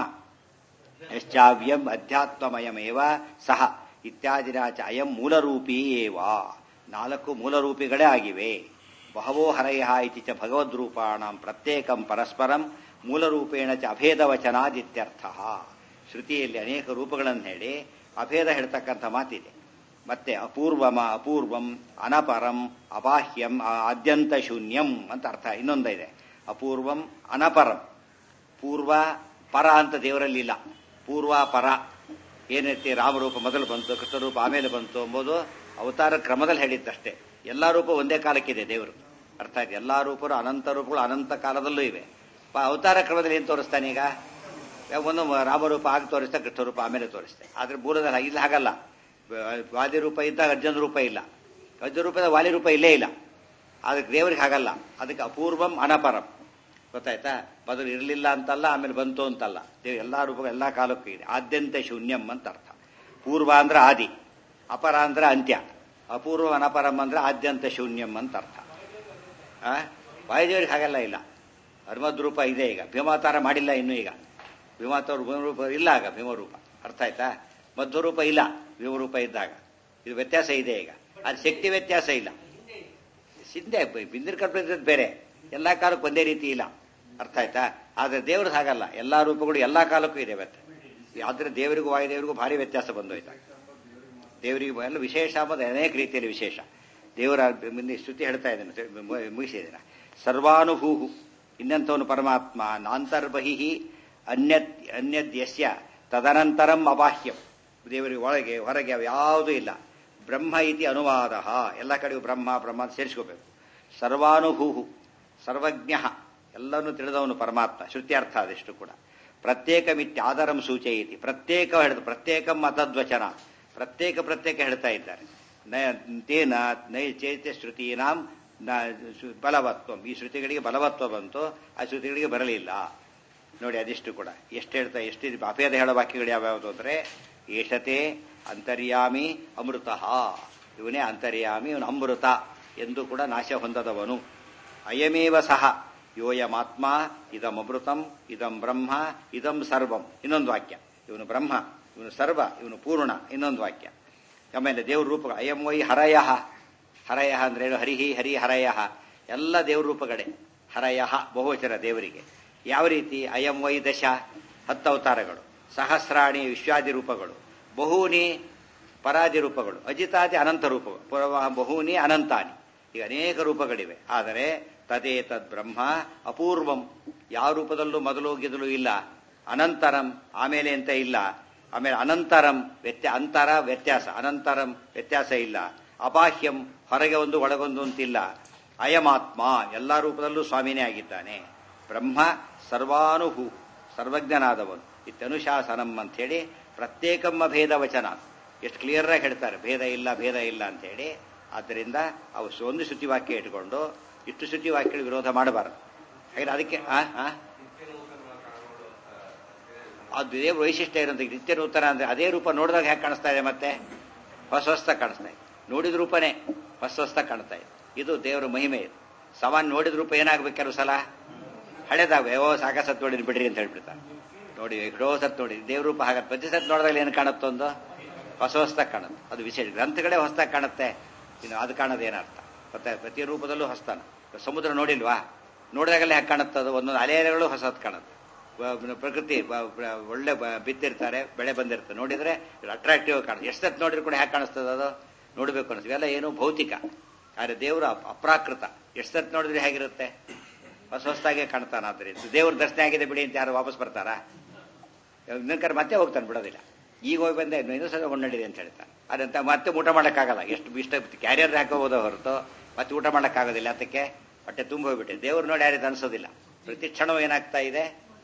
ಯಶ್ಚಾವ್ಯಂ ಅಧ್ಯಾತ್ಮಮಯಮೇವ ಸಹ ಇತ್ಯಾದಿನ ಚ ಅಯಂ ಮೂಲರೂಪೀ ಏವ ನಾಲ್ಕು ಮೂಲರೂಪಿಗಳೇ ಆಗಿವೆ ಬಹವೋ ಹರಯ ಇತಿ ಚ ಭಗವದ್ರೂಪಾಣಂ ಪ್ರತ್ಯೇಕಂ ಪರಸ್ಪರಂ ಮೂಲರೂಪೇಣ ಚ ಅಭೇದವಚನಾದಿತ್ಯರ್ಥ ಶ್ರುತಿಯಲ್ಲಿ ಅನೇಕ ರೂಪಗಳನ್ನು ಹೇಳಿ ಅಭೇದ ಹೇಳ್ತಕ್ಕಂಥ ಮಾತಿದೆ ಮತ್ತೆ ಅಪೂರ್ವಮ ಅಪೂರ್ವಂ ಅನಪರಂ ಅಬಾಹ್ಯಂ ಆದ್ಯಂತ ಶೂನ್ಯಂ ಅಂತ ಅರ್ಥ ಇನ್ನೊಂದಿದೆ ಅಪೂರ್ವಂ ಅನಪರಂ ಪೂರ್ವ ಪರ ಅಂತ ದೇವರಲ್ಲಿ ಇಲ್ಲ ಪೂರ್ವ ಪರ ಏನೈತಿ ರಾಮರೂಪ ಮೊದಲು ಬಂತು ಕೃಷ್ಣರೂಪ ಆಮೇಲೆ ಬಂತು ಎಂಬುದು ಅವತಾರ ಕ್ರಮದಲ್ಲಿ ಹೇಳಿದ್ದಷ್ಟೇ ಎಲ್ಲಾ ರೂಪ ಒಂದೇ ಕಾಲಕ್ಕಿದೆ ದೇವರು ಅರ್ಥ ಆಯ್ತು ಎಲ್ಲಾ ರೂಪರು ಅನಂತ ರೂಪಗಳು ಅನಂತ ಕಾಲದಲ್ಲೂ ಇವೆ ಪ- ಅವತಾರ ಕ್ರಮದಲ್ಲಿ ಏನು ತೋರಿಸ್ತಾನೆ ಈಗ ಒಂದು ರಾಮರೂಪ ಆಗಿ ತೋರಿಸ್ತಾ ಕೃಷ್ಣರೂಪ ಆಮೇಲೆ ತೋರಿಸ್ತೆ ಆದ್ರೆ ಮೂಲದಲ್ಲಿ ಇಲ್ಲಿ ಹಾಗಲ್ಲ ವಾದಿ ರೂಪ ಇದ್ದಾಗ ಅರ್ಜುನ ರೂಪ ಇಲ್ಲ ಅರ್ಜುನ ರೂಪದ ವಾಲಿ ರೂಪ ಇಲ್ಲೇ ಇಲ್ಲ ಅದಕ್ಕೆ ದೇವರಿಗೆ ಹಾಗಲ್ಲ ಅದಕ್ಕೆ ಅಪೂರ್ವಂ ಅನಪರಂ ಗೊತ್ತಾಯ್ತಾ ಮೊದಲು ಇರಲಿಲ್ಲ ಅಂತಲ್ಲ ಆಮೇಲೆ ಬಂತು ಅಂತಲ್ಲ ದೇವ್ ಎಲ್ಲಾ ರೂಪಗಳು ಎಲ್ಲಾ ಕಾಲಕ್ಕೂ ಇದೆ ಆದ್ಯಂತ ಶೂನ್ಯಂ ಅಂತ ಅರ್ಥ ಪೂರ್ವ ಅಂದ್ರೆ ಆದಿ ಅಪರ ಅಂದ್ರೆ ಅಂತ್ಯ ಅಪೂರ್ವ ಅನಪರಂ ಅಂದ್ರೆ ಆದ್ಯಂತ ಶೂನ್ಯಂ ಅಂತ ಅರ್ಥ ಆ ವಾಯುದೇವರಿಗೆ ಹಾಗೆಲ್ಲ ಇಲ್ಲ ಹನುಮದ್ ರೂಪ ಇದೆ ಈಗ ಭೀಮಾವತಾರ ಮಾಡಿಲ್ಲ ಇನ್ನೂ ಈಗ ಭೀಮಾವತಾರ ಭೀಮರೂಪ ಇಲ್ಲ ಆಗ ಭೀಮರೂಪ ಅರ್ಥ ಆಯ್ತಾ ಮಧ್ವರೂಪ ಇಲ್ಲ ಭೀಮರೂಪ ಇದ್ದಾಗ ಇದು ವ್ಯತ್ಯಾಸ ಇದೆ ಈಗ ಅದು ಶಕ್ತಿ ವ್ಯತ್ಯಾಸ ಇಲ್ಲ ಸಿದ್ದೆ ಬಿಂದಿರ ಕಲ್ಪಿಸಿದ್ ಬೇರೆ ಎಲ್ಲಾ ಕಾಲಕ್ಕೂ ಒಂದೇ ರೀತಿ ಇಲ್ಲ ಅರ್ಥ ಆಯ್ತಾ ಆದ್ರೆ ದೇವ್ರದ್ದು ಹಾಗಲ್ಲ ಎಲ್ಲಾ ರೂಪಗಳು ಎಲ್ಲಾ ಕಾಲಕ್ಕೂ ಇದೆ ವ್ಯತ್ಯಾಸ ಆದ್ರೆ ದೇವರಿಗೂ ವಾಯುದೇವರಿಗೂ ಭಾರಿ ವ್ಯತ್ಯಾಸ ಬಂದೋಯ್ತು ದೇವರಿಗೆ ಎಲ್ಲ ವಿಶೇಷ ಅಂಬುದು ಅನೇಕ ರೀತಿಯಲ್ಲಿ ವಿಶೇಷ ದೇವರ ಮುಂದೆ ಸ್ತುತಿ ಹೇಳ್ತಾ ಇದ್ದೇನೆ ಮುಗಿಸಿದ್ದೇನೆ ಸರ್ವಾನುಭೂಹು ಇನ್ನಂಥವನು ಪರಮಾತ್ಮ ನಾಂತರ್ಬಹಿ ಅನ್ಯತ್ ಅನ್ಯದ್ಯಸ್ಯ ತದನಂತರಂ ಅಬಾಹ್ಯಂ ದೇವರಿಗೆ ಒಳಗೆ ಹೊರಗೆ ಯಾವುದೂ ಇಲ್ಲ ಬ್ರಹ್ಮ ಇತಿ ಅನುವಾದ ಎಲ್ಲ ಕಡೆಗೂ ಬ್ರಹ್ಮ ಬ್ರಹ್ಮ ಅಂತ ಸೇರಿಸ್ಕೋಬೇಕು ಸರ್ವಾನುಭೂಹು ಸರ್ವಜ್ಞ ಎಲ್ಲನೂ ತಿಳಿದವನು ಪರಮಾತ್ಮ ಶ್ರುತ್ಯರ್ಥ ಅದೆಷ್ಟು ಕೂಡ ಪ್ರತ್ಯೇಕಮಿತ್ಯಾದರಂ ಸೂಚಯಿತಿ ಪ್ರತ್ಯೇಕ ಹೇಳಿದ ಪ್ರತ್ಯೇಕಂ ಅತದ್ವಚನ ಪ್ರತ್ಯೇಕ ಪ್ರತ್ಯೇಕ ಹೇಳ್ತಾ ಇದ್ದಾರೆ ನ- ತೇನ ನೈ ಚೈತ್ಯ ಶ್ರುತೀನಾಂ ನ- ಶು- ಬಲವತ್ವ ಈ ಶ್ರುತಿಗಳಿಗೆ ಬಲವತ್ವ ಬಂತು ಆ ಶ್ರುತಿಗಳಿಗೆ ಬರಲಿಲ್ಲ ನೋಡಿ ಅದಿಷ್ಟು ಕೂಡ ಎಷ್ಟು ಹೇಳ್ತಾ ಎಷ್ಟು ಅಪೇದ ಹೇಳೋ ವಾಕ್ಯಗಳು ಯಾವ್ಯಾವುದು ಅಂದ್ರೆ ಏಷತೆ ಅಂತರ್ಯಾಮಿ ಅಮೃತ ಇವನೇ ಅಂತರ್ಯಾಮಿ ಇವನು ಅಮೃತ ಎಂದು ಕೂಡ ನಾಶ ಹೊಂದದವನು ಅಯಮೇವ ಸಹ ಯೋಯಮಾತ್ಮ ಇದಂ ಅಮೃತಂ ಇದಂ ಬ್ರಹ್ಮ ಇದಂ ಸರ್ವಂ ಇನ್ನೊಂದು ವಾಕ್ಯ ಇವನು ಬ್ರಹ್ಮ ಇವನು ಸರ್ವ ಇವನು ಪೂರ್ಣ ಇನ್ನೊಂದು ವಾಕ್ಯ ಆಮೇಲೆ ದೇವ್ರ ರೂಪ ಅಯಂ ವೈ ಹರಯ ಹರಯ ಅಂದ್ರೆ ಏನು ಹರಿಹಿ ಹರಿ ಹರಯ ಎಲ್ಲ ದೇವ್ರ ರೂಪಗಳೇ ಹರಯ ಬಹುವಚನ ದೇವರಿಗೆ ಯಾವ ರೀತಿ ಅಯಂ ವೈ ದಶ ಹತ್ತು ಅವತಾರಗಳು ಸಹಸ್ರಾಣಿ ವಿಶ್ವಾದಿ ರೂಪಗಳು ಬಹೂನಿ ಪರಾದಿ ರೂಪಗಳು ಅಜಿತಾದಿ ಅನಂತ ರೂಪಗಳು ಪುರವ ಬಹೂನಿ ಅನಂತಾನಿ ಈಗ ಅನೇಕ ರೂಪಗಳಿವೆ ಆದರೆ ತದೇ ತದ್ ಬ್ರಹ್ಮ ಅಪೂರ್ವಂ ಯಾವ ರೂಪದಲ್ಲೂ ಮೊದಲು ಗಿದಲು ಇಲ್ಲ ಅನಂತರಂ ಆಮೇಲೆ ಅಂತ ಇಲ್ಲ ಆಮೇಲೆ ಅನಂತರಂ ವ್ಯತ್ಯ ಅಂತರ ವ್ಯತ್ಯಾಸ ಅನಂತರಂ ವ್ಯತ್ಯಾಸ ಇಲ್ಲ ಅಬಾಹ್ಯಂ ಹೊರಗೆ ಒಂದು ಒಳಗೊಂದು ಅಂತಿಲ್ಲ ಅಯಮಾತ್ಮ ಎಲ್ಲಾ ರೂಪದಲ್ಲೂ ಸ್ವಾಮಿನೇ ಆಗಿದ್ದಾನೆ ಬ್ರಹ್ಮ ಸರ್ವಾನುಭೂ ಸರ್ವಜ್ಞನಾದವನು ಇತ್ಯನುಶಾಸನಂ ಅಂತ ಹೇಳಿ ಪ್ರತ್ಯೇಕಮ್ಮ ಭೇದ ವಚನ ಎಷ್ಟು ಕ್ಲಿಯರ್ ಆಗಿ ಹೇಳ್ತಾರೆ ಭೇದ ಇಲ್ಲ ಭೇದ ಇಲ್ಲ ಅಂತ ಹೇಳಿ ಆದ್ದರಿಂದ ಅವು ಒಂದು ಶ್ರುತಿ ವಾಕ್ಯ ಇಟ್ಕೊಂಡು ಇಷ್ಟು ಶ್ರುತಿ ವಾಕ್ಯಗಳು ವಿರೋಧ ಮಾಡಬಾರದು ಹಾಗೆ ಅದಕ್ಕೆ ಆ ಆ? ಅದು ಇದೇ ವೈಶಿಷ್ಟ್ಯ ಇರೋದು ನಿತ್ಯ ನೂತನ ಅಂದ್ರೆ ಅದೇ ರೂಪ ನೋಡಿದಾಗ ಹೇಗೆ ಕಾಣಿಸ್ತಾ ಇದೆ ಮತ್ತೆ ಹೊಸ ಹೊಸ್ತ ಕಾಣಿಸ್ತಾ ಇದೆ ನೋಡಿದ ರೂಪನೇ ಹೊಸ ಹೊಸ್ತ ಕಾಣ್ತಾ ಇದೆ ಇದು ದೇವರ ಮಹಿಮೆ ಇದು ಸಾಮಾನ್ಯ ನೋಡಿದ ರೂಪ ಏನಾಗ್ಬೇಕು ಕೆಲವು ಸಲ ಹಳೆದಾಗ ಯಾವ ಸಾಕ ಸತ್ ನೋಡಿ ಬಿಡ್ರಿ ಅಂತ ಹೇಳ್ಬಿಡ್ತಾರೆ ನೋಡಿ ಎಷ್ಟೋ ಸತ್ ನೋಡಿ ದೇವ್ರ ರೂಪ ಹಾಗೆ ಪ್ರತಿ ಸತ್ ನೋಡಿದಾಗ ಏನು ಕಾಣುತ್ತೊಂದು ಹೊಸ ಹೊಸ್ತಾಗಿ ಕಾಣುತ್ತೆ ಅದು ವಿಶೇಷ ಗ್ರಂಥಗಳೇ ಹೊಸ್ತಾಗಿ ಕಾಣುತ್ತೆ ಇನ್ನು ಅದು ಕಾಣೋದು ಏನರ್ಥ ಮತ್ತೆ ಪ್ರತಿ ರೂಪದಲ್ಲೂ ಹೊಸ್ತಾನ ಸಮುದ್ರ ನೋಡಿಲ್ವಾ ನೋಡಿದಾಗಲೇ ಹೇಗೆ ಕಾಣುತ್ತೆ ಅದು ಒಂದೊಂದು ಅಲೆಗಳು ಹೊಸದು ಕಾಣುತ್ತೆ ಬ- ಪ್ರಕೃತಿ ಬ- ಬ- ಒಳ್ಳೆ ಬ- ಬಿತ್ತಿರ್ತಾರೆ ಬೆಳೆ ಬಂದಿರುತ್ತೆ ನೋಡಿದ್ರೆ ಅಟ್ರಾಕ್ಟಿವ್ ಕಾಣುತ್ತೆ ಎಷ್ಟು ನೋಡಿದ್ರು ಕೂಡ ಹೇಗೆ ಕಾಣಿಸ್ತದೆ ಅದು ನೋಡಬೇಕು ಅನಿಸ್ತು ಇವೆಲ್ಲ ಏನು ಭೌತಿಕ ಆದರೆ ದೇವರು ಅಪ್- ಅಪ್ರಾಕೃತ ಎಷ್ಟು ಸತ್ ನೋಡಿದ್ರೆ ಹೇಗಿರುತ್ತೆ ಹೊಸ ಹೊಸದಾಗೆ ಕಾಣ್ತಾನ ಆದ್ದರಿಂದ ದೇವ್ರ ದರ್ಶನ ಆಗಿದೆ ಬಿಡಿ ಅಂತ ಯಾರು ವಾಪಸ್ ಬರ್ತಾರಾ ಇನ್ನೊಂದು ಮತ್ತೆ ಹೋಗ್ತಾನೆ ಬಿಡೋದಿಲ್ಲ ಈಗ ಹೋಗಿ ಬಂದೆ ಇನ್ನೊಂದು ಸಲ ಕೊಂಡಡಿದೆ ಅಂತ ಹೇಳ್ತಾನೆ ಅದಂತ ಮತ್ತೆ ಊಟ ಮಾಡೋಕ್ಕಾಗಲ್ಲ ಎಷ್ಟು ಇಷ್ಟ ಕ್ಯಾರಿಯರ್ ಹಾಕೋಬೋದ ಹೊರತು ಮತ್ತೆ ಊಟ ಮಾಡೋಕ್ಕಾಗೋದಿಲ್ಲ ಅದಕ್ಕೆ ಹೊಟ್ಟೆ ತುಂಬ ಹೋಗ್ಬಿಟ್ಟಿದೆ ದೇವ್ರು ನೋಡಿ ಯಾರಿದು ಅನ್ಸೋದಿಲ್ಲ ಪ್ರತಿ ಕ್ಷಣವೂ ಏನಾಗ್ತಾ ಇದೆ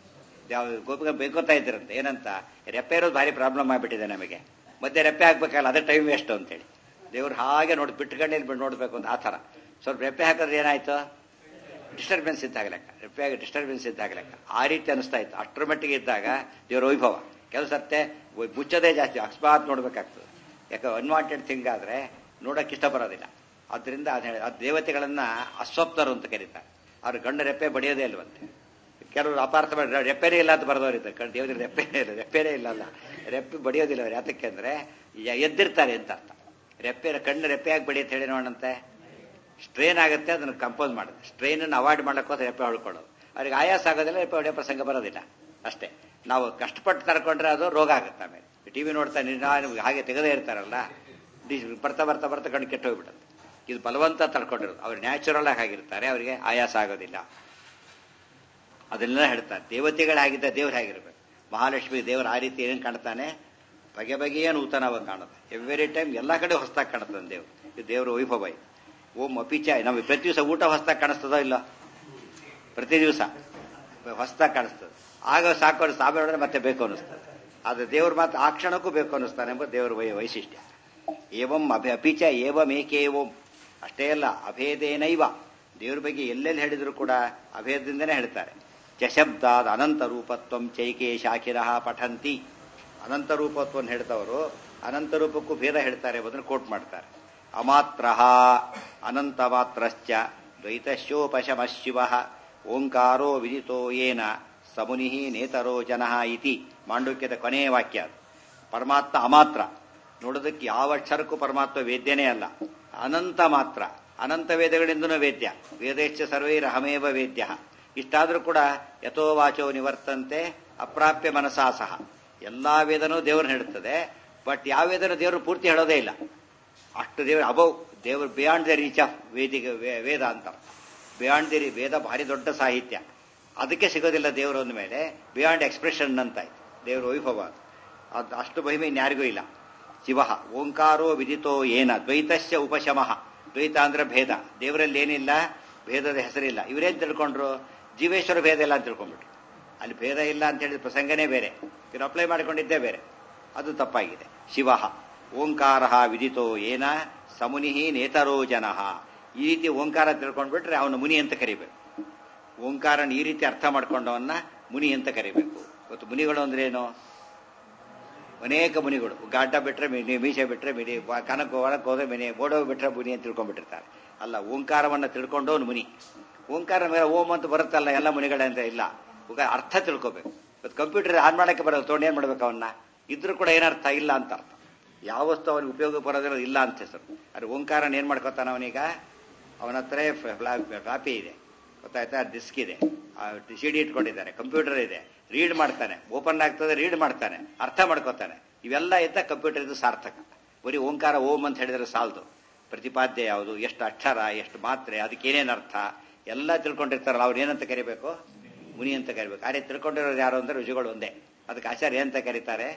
ಯಾವ ಗೋಪಿಗೆ ಬೇಕೋತಾ ಇದ್ರಂತೆ ಏನಂತ ರೆಪ್ಪೆ ಇರೋದು ಭಾರಿ ಪ್ರಾಬ್ಲಮ್ ಆಗಿಬಿಟ್ಟಿದೆ ನಮಗೆ ಮತ್ತೆ ರೆಪ್ಪೆ ಹಾಕ್ಬೇಕಲ್ಲ ಅದೇ ಟೈಮ್ ವೇಸ್ಟ್ ಅಂತೇಳಿ ದೇವ್ರು ಹಾಗೆ ನೋಡಿ ಬಿಟ್ಟುಗಣ್ಣಲ್ಲಿ ನೋಡ್ಬೇಕು ಅಂತ ಆ ಥರ ಸ್ವಲ್ಪ ರೆಪ್ಪೆ ಹಾಕಿದ್ರೆ ಏನಾಯ್ತು ಡಿಸ್ಟರ್ಬೆನ್ಸ್ ಇದ್ದಾಗ ಲೆಕ್ಕ ರೆಪ್ಪೆಯಾಗಿ ಡಿಸ್ಟರ್ಬೆನ್ಸ್ ಇದ್ದಾಗ ಲೆಕ್ಕ ಆ ರೀತಿ ಅನಿಸ್ತಾ ಇತ್ತು ಅಷ್ಟರ ಮಟ್ಟಿಗೆ ಇದ್ದಾಗ ದೇವರ ವೈಭವ ಕೆಲವು ಸರ್ತೆ ಮುಚ್ಚೋದೇ ಜಾಸ್ತಿ ಅಕಸ್ಮಾತ್ ನೋಡ್ಬೇಕಾಗ್ತದೆ ಯಾಕೆ ಅನ್ವಾಂಟೆಡ್ ಥಿಂಗ್ ಆದ್ರೆ ನೋಡಕ್ಕೆ ಇಷ್ಟ ಬರೋದಿಲ್ಲ ಅದರಿಂದ ಅದು ಹೇಳಿ ಆ ದೇವತೆಗಳನ್ನ ಅಸ್ವಪ್ತರು ಅಂತ ಕರೀತಾರೆ ಅವ್ರ ಗಂಡ ರೆಪ್ಪೆ ಬಡಿಯೋದೇ ಇಲ್ವಂತೆ ಕೆಲವರು ಅಪಾರ್ಥ ಮಾಡಿ ರೆಪ್ಪೆನೇ ಇಲ್ಲ ಅಂತ ಬರೆದವರಿದ್ದಾರೆ ಕಣ್ ದೇವರಿಗೆ ರೆಪ್ಪೆನೇ ಇಲ್ಲ ರೆಪ್ಪೆನೇ ಇಲ್ಲ ಅಲ್ಲ ರೆಪ್ಪೆ ಬಡಿಯೋದಿಲ್ಲ ಅವ್ರು ಯಾತಕ್ಕೆ ಅಂದ್ರೆ ಯ- ಎದ್ದಿರ್ತಾರೆ ಅಂತ ಅರ್ಥ ರೆಪ್ಪೆ ಕಣ್ಣು ರೆಪ್ಪೆಯಾಗಿ ಬಡಿ ಅಂತ ಹೇಳಿ ನೋಡಂತೆ ಸ್ಟ್ರೇನ್ ಆಗುತ್ತೆ ಅದನ್ನು ಕಂಪೋಸ್ ಮಾಡುತ್ತೆ ಸ್ಟ್ರೈನ್ ಅನ್ನು ಅವಾಯ್ಡ್ ಮಾಡಕ್ಕೆ ರೆಪ್ಪೆ ಹೊಡ್ಕೊಳ್ಳೋದು ಅವ್ರಿಗೆ ಆಯಾಸ ಆಗೋದಿಲ್ಲ ರೆಪ್ಪೆ ಹೊಡೆಯೋ ಪ್ರಸಂಗ ಬರೋದಿಲ್ಲ ಅಷ್ಟೇ ನಾವು ಕಷ್ಟಪಟ್ಟು ತರ್ಕೊಂಡ್ರೆ ಅದು ರೋಗ ಆಗುತ್ತೆ ಆಮೇಲೆ ಟಿವಿ ನೋಡ್ತಾ ನಾನು ಹಾಗೆ ತೆಗೆದೇ ಇರ್ತಾರಲ್ಲ ಡಿ- ಬರ್ತಾ ಬರ್ತಾ ಬರ್ತಾ ಕಣ್ಣು ಕೆಟ್ಟು ಹೋಗ್ಬಿಡುತ್ತೆ ಇದು ಬಲವಂತ ತಡ್ಕೊಂಡಿರೋದು ಅವ್ರು ನ್ಯಾಚುರಲ್ ಆಗಿ ಆಗಿರ್ತಾರೆ ಅವರಿಗೆ ಆಯಾಸ ಆಗೋದಿಲ್ಲ ಅದೆಲ್ಲ ಹೇಳ್ತಾರೆ ದೇವತೆಗಳಾಗಿದ್ದ ದೇವ್ರು ಹೇಗಿರ್ಬೇಕು ಮಹಾಲಕ್ಷ್ಮಿ ದೇವರು ಆ ರೀತಿ ಏನೇನು ಕಾಣ್ತಾನೆ ಬಗೆ ಬಗೆಯ ನೂತನವಾಗಿ ಕಾಣುತ್ತೆ ಎವ್ರಿ ಟೈಮ್ ಎಲ್ಲ ಕಡೆ ಹೊಸದಾಗಿ ಕಾಣುತ್ತಾನೆ ದೇವ್ರು ಇದು ದೇವರ ವೈಭವ ಇದು ಓಂ ಅಪಿಚ ನಮಗೆ ಪ್ರತಿ ದಿವಸ ಊಟ ಹೊಸದಾಗಿ ಕಾಣಿಸ್ತದೋ ಇಲ್ಲ ಪ್ರತಿ ದಿವಸ ಹೊಸದಾಗಿ ಕಾಣಿಸ್ತದೆ ಆಗ ಸಾಕು ಅನಿಸ್ತು ಆಮೇಲೆ ನೋಡಿದ್ರೆ ಮತ್ತೆ ಬೇಕು ಅನಿಸ್ತದೆ ಆದ್ರೆ ದೇವ್ರು ಮಾತ್ರ ಆ ಕ್ಷಣಕ್ಕೂ ಬೇಕು ಅನ್ನಿಸ್ತಾನೆ ಎಂಬ ದೇವರ ವೈ ವೈಶಿಷ್ಟ್ಯ ಏವಂ ಅಭಿ ಅಪಿಚ ಏವಮೇಕೇವಂ ಅಷ್ಟೇ ಅಲ್ಲ ಅಭೇದೇನೈವ ದೇವ್ರ ಬಗ್ಗೆ ಎಲ್ಲೆಲ್ಲಿ ಹೇಳಿದ್ರು ಕೂಡ ಅಭೇದದಿಂದನೇ ಹೇಳ್ತಾರೆ ಚಶಬ್ದಾದ ಅನಂತ ರೂಪತ್ವಂ ಚೈಕೆ ಶಾಖಿರಃ ಪಠಂತಿ ಅನಂತ ರೂಪತ್ವವನ್ನು ಹೇಳ್ತವರು ಅನಂತ ರೂಪಕ್ಕೂ ಭೇದ ಹೇಳ್ತಾರೆ ಎಂಬುದನ್ನು ಕೋಟ್ ಮಾಡ್ತಾರೆ ಅಮಾತ್ರ ಅನಂತ ಮಾತ್ರಶ್ಚ ದ್ವೈತಶ್ಯೋಪಶಮ ಶಿವ ಓಂಕಾರೋ ವಿದಿತೋ ಏನ ಸಮುನಿ ನೇತರೋ ಜನಃ ಇತಿ ಮಾಂಡುಕ್ಯದ ಕೊನೆಯ ವಾಕ್ಯ ಅದು ಪರಮಾತ್ಮ ಅಮಾತ್ರ ನೋಡೋದಕ್ಕೆ ಯಾವ ಅಕ್ಷರಕ್ಕೂ ಪರಮಾತ್ಮ ವೇದ್ಯನೇ ಅಲ್ಲ ಅನಂತ ಮಾತ್ರ ಅನಂತ ವೇದಗಳಿಂದನೂ ವೇದ್ಯ ವೇದೇಶ್ಚ ಸರ್ವೈರಹಮೇವ ವೇದ್ಯ ಇಷ್ಟಾದ್ರೂ ಕೂಡ ಯಥೋ ವಾಚೋ ನಿವರ್ತಂತೆ ಅಪ್ರಾಪ್ಯ ಮನಸಾ ಸಹ ಎಲ್ಲಾ ವೇದನೂ ದೇವ್ರನ್ನ ಹೇಳುತ್ತದೆ ಬಟ್ ಯಾವ ವೇದನೂ ದೇವರು ಪೂರ್ತಿ ಹೇಳೋದೇ ಇಲ್ಲ ಅಷ್ಟು ದೇವರು ಅಬೌವ್ ದೇವರು beyond the reach of Vedic Veda ಅಂತ ಬಿಯಾಂಡ್ ದಿ ವೇದ ಭಾರಿ ದೊಡ್ಡ ಸಾಹಿತ್ಯ ಅದಕ್ಕೆ ಸಿಗೋದಿಲ್ಲ ದೇವರು ಅಂದ ಮೇಲೆ ಬಿಯಾಂಡ್ ಎಕ್ಸ್ಪ್ರೆಷನ್ ಅಂತ ಆಯ್ತು ದೇವರ ವೈಭವ ಅದು. ಅದು ಅಷ್ಟು ಮಹಿಮೆ ಇನ್ಯಾರಿಗೂ ಇಲ್ಲ ಶಿವ ಓಂಕಾರೋ ವಿದಿತೋ ಏನ ದ್ವೈತಸ್ಯ ಉಪಶಮಃ ದ್ವೈತ ಅಂದ್ರೆ ಭೇದ ದೇವರಲ್ಲಿ ಏನಿಲ್ಲ ಭೇದದ ಹೆಸರಿಲ್ಲ ಇವರೇನ್ ತಿಳ್ಕೊಂಡ್ರು ಜೀವೇಶ್ವರ ಭೇದ ಇಲ್ಲ ಅಂತ ತಿಳ್ಕೊಂಡ್ಬಿಟ್ರು ಅಲ್ಲಿ ಭೇದ ಇಲ್ಲ ಅಂತ ಹೇಳಿದ ಪ್ರಸಂಗನೇ ಬೇರೆ ಇವ್ರು ಅಪ್ಲೈ ಮಾಡಿಕೊಂಡಿದ್ದೇ ಬೇರೆ ಅದು ತಪ್ಪಾಗಿದೆ ಶಿವ ಓಂಕಾರ ವಿದಿತೋ ಏನ ಸಮುನಿ ನೇತರೋ ಜನಃ ಈ ರೀತಿ ಓಂಕಾರ ತಿಳ್ಕೊಂಡ್ಬಿಟ್ರೆ ಅವನು ಮುನಿ ಅಂತ ಕರಿಬೇಕು ಓಂಕಾರನ ಈ ರೀತಿ ಅರ್ಥ ಮಾಡ್ಕೊಂಡವನ್ನ ಮುನಿ ಅಂತ ಕರಿಬೇಕು ಇವತ್ತು ಮುನಿಗಳು ಅಂದ್ರೆ ಏನು ಅನೇಕ ಮುನಿಗಳು ಗಾಡ್ಡ ಬಿಟ್ರೆ ಮಿನಿ ಮೀಸೆ ಬಿಟ್ರೆ ಮಿನಿ ಕನಕ ಒಳಕ್ಕೆ ಹೋದ್ರೆ ಮಿನಿ ಓಡೋ ಬಿಟ್ರೆ ಮುನಿ ಅಂತ ತಿಳ್ಕೊಂಡ್ಬಿಟ್ಟಿರ್ತಾರೆ ಅಲ್ಲ ಓಂಕಾರವನ್ನ ತಿಳ್ಕೊಂಡವನು ಮುನಿ ಓಂಕಾರ ಮೇಲೆ ಓಂ ಅಂತ ಬರುತ್ತಲ್ಲ ಎಲ್ಲ ಮುನಿಗಳಂತ ಇಲ್ಲ ಉಗ- ಅರ್ಥ ತಿಳ್ಕೊಬೇಕು ಇವತ್ತು ಕಂಪ್ಯೂಟರ್ ಆನ್ ಮಾಡಕ್ಕೆ ಬರೋದು ತೊಗೊಂಡು ಏನ್ ಮಾಡ್ಬೇಕು ಅವನ್ನ ಇದ್ರೂ ಕೂಡ ಏನರ್ಥ ಇಲ್ಲ ಅಂತ ಅರ್ಥ ಯಾವ ವಸ್ತು ಅವನಿಗೆ ಉಪಯೋಗ ಬರೋದಿಲ್ಲ ಇಲ್ಲ ಅಂತ ಹೆಸರು ಅದು ಓಂಕಾರನ ಏನ್ ಮಾಡ್ಕೊತಾನ ಅವನೀಗ ಅವನ ಹತ್ರ ಕಾಪಿ ಇದೆ ಗೊತ್ತಾಯ್ತಾ ಡಿಸ್ಕ್ ಇದೆ ಸಿ ಡಿ ಇಟ್ಕೊಂಡಿದ್ದಾನೆ ಕಂಪ್ಯೂಟರ್ ಇದೆ ರೀಡ್ ಮಾಡ್ತಾನೆ ಓಪನ್ ಆಗ್ತದೆ ರೀಡ್ ಮಾಡ್ತಾನೆ ಅರ್ಥ ಮಾಡ್ಕೋತಾನೆ ಇವೆಲ್ಲ ಇದ್ದ ಕಂಪ್ಯೂಟರ್ ಇದು ಸಾರ್ಥಕ ಬರೀ ಓಂಕಾರ ಓಂ ಅಂತ ಹೇಳಿದ್ರೆ ಸಾಲದು ಪ್ರತಿಪಾದ್ಯ ಯಾವುದು ಎಷ್ಟು ಅಕ್ಷರ ಎಷ್ಟು ಮಾತ್ರೆ ಅದಕ್ಕೆ ಏನೇನು ಅರ್ಥ ಎಲ್ಲ ತಿಳ್ಕೊಂಡಿರ್ತಾರಲ್ಲ ಅವ್ರು ಏನಂತ ಕರಿಬೇಕು ಮುನಿ ಅಂತ ಕರಿಬೇಕು ಆ ರೀತಿ ತಿಳ್ಕೊಂಡಿರೋರು ಯಾರು ಅಂದ್ರೆ ರುಜುಗಳು ಒಂದೇ ಅದಕ್ಕೆ ಆಚಾರ್ಯ ಏನಂತ ಕರೀತಾರೆ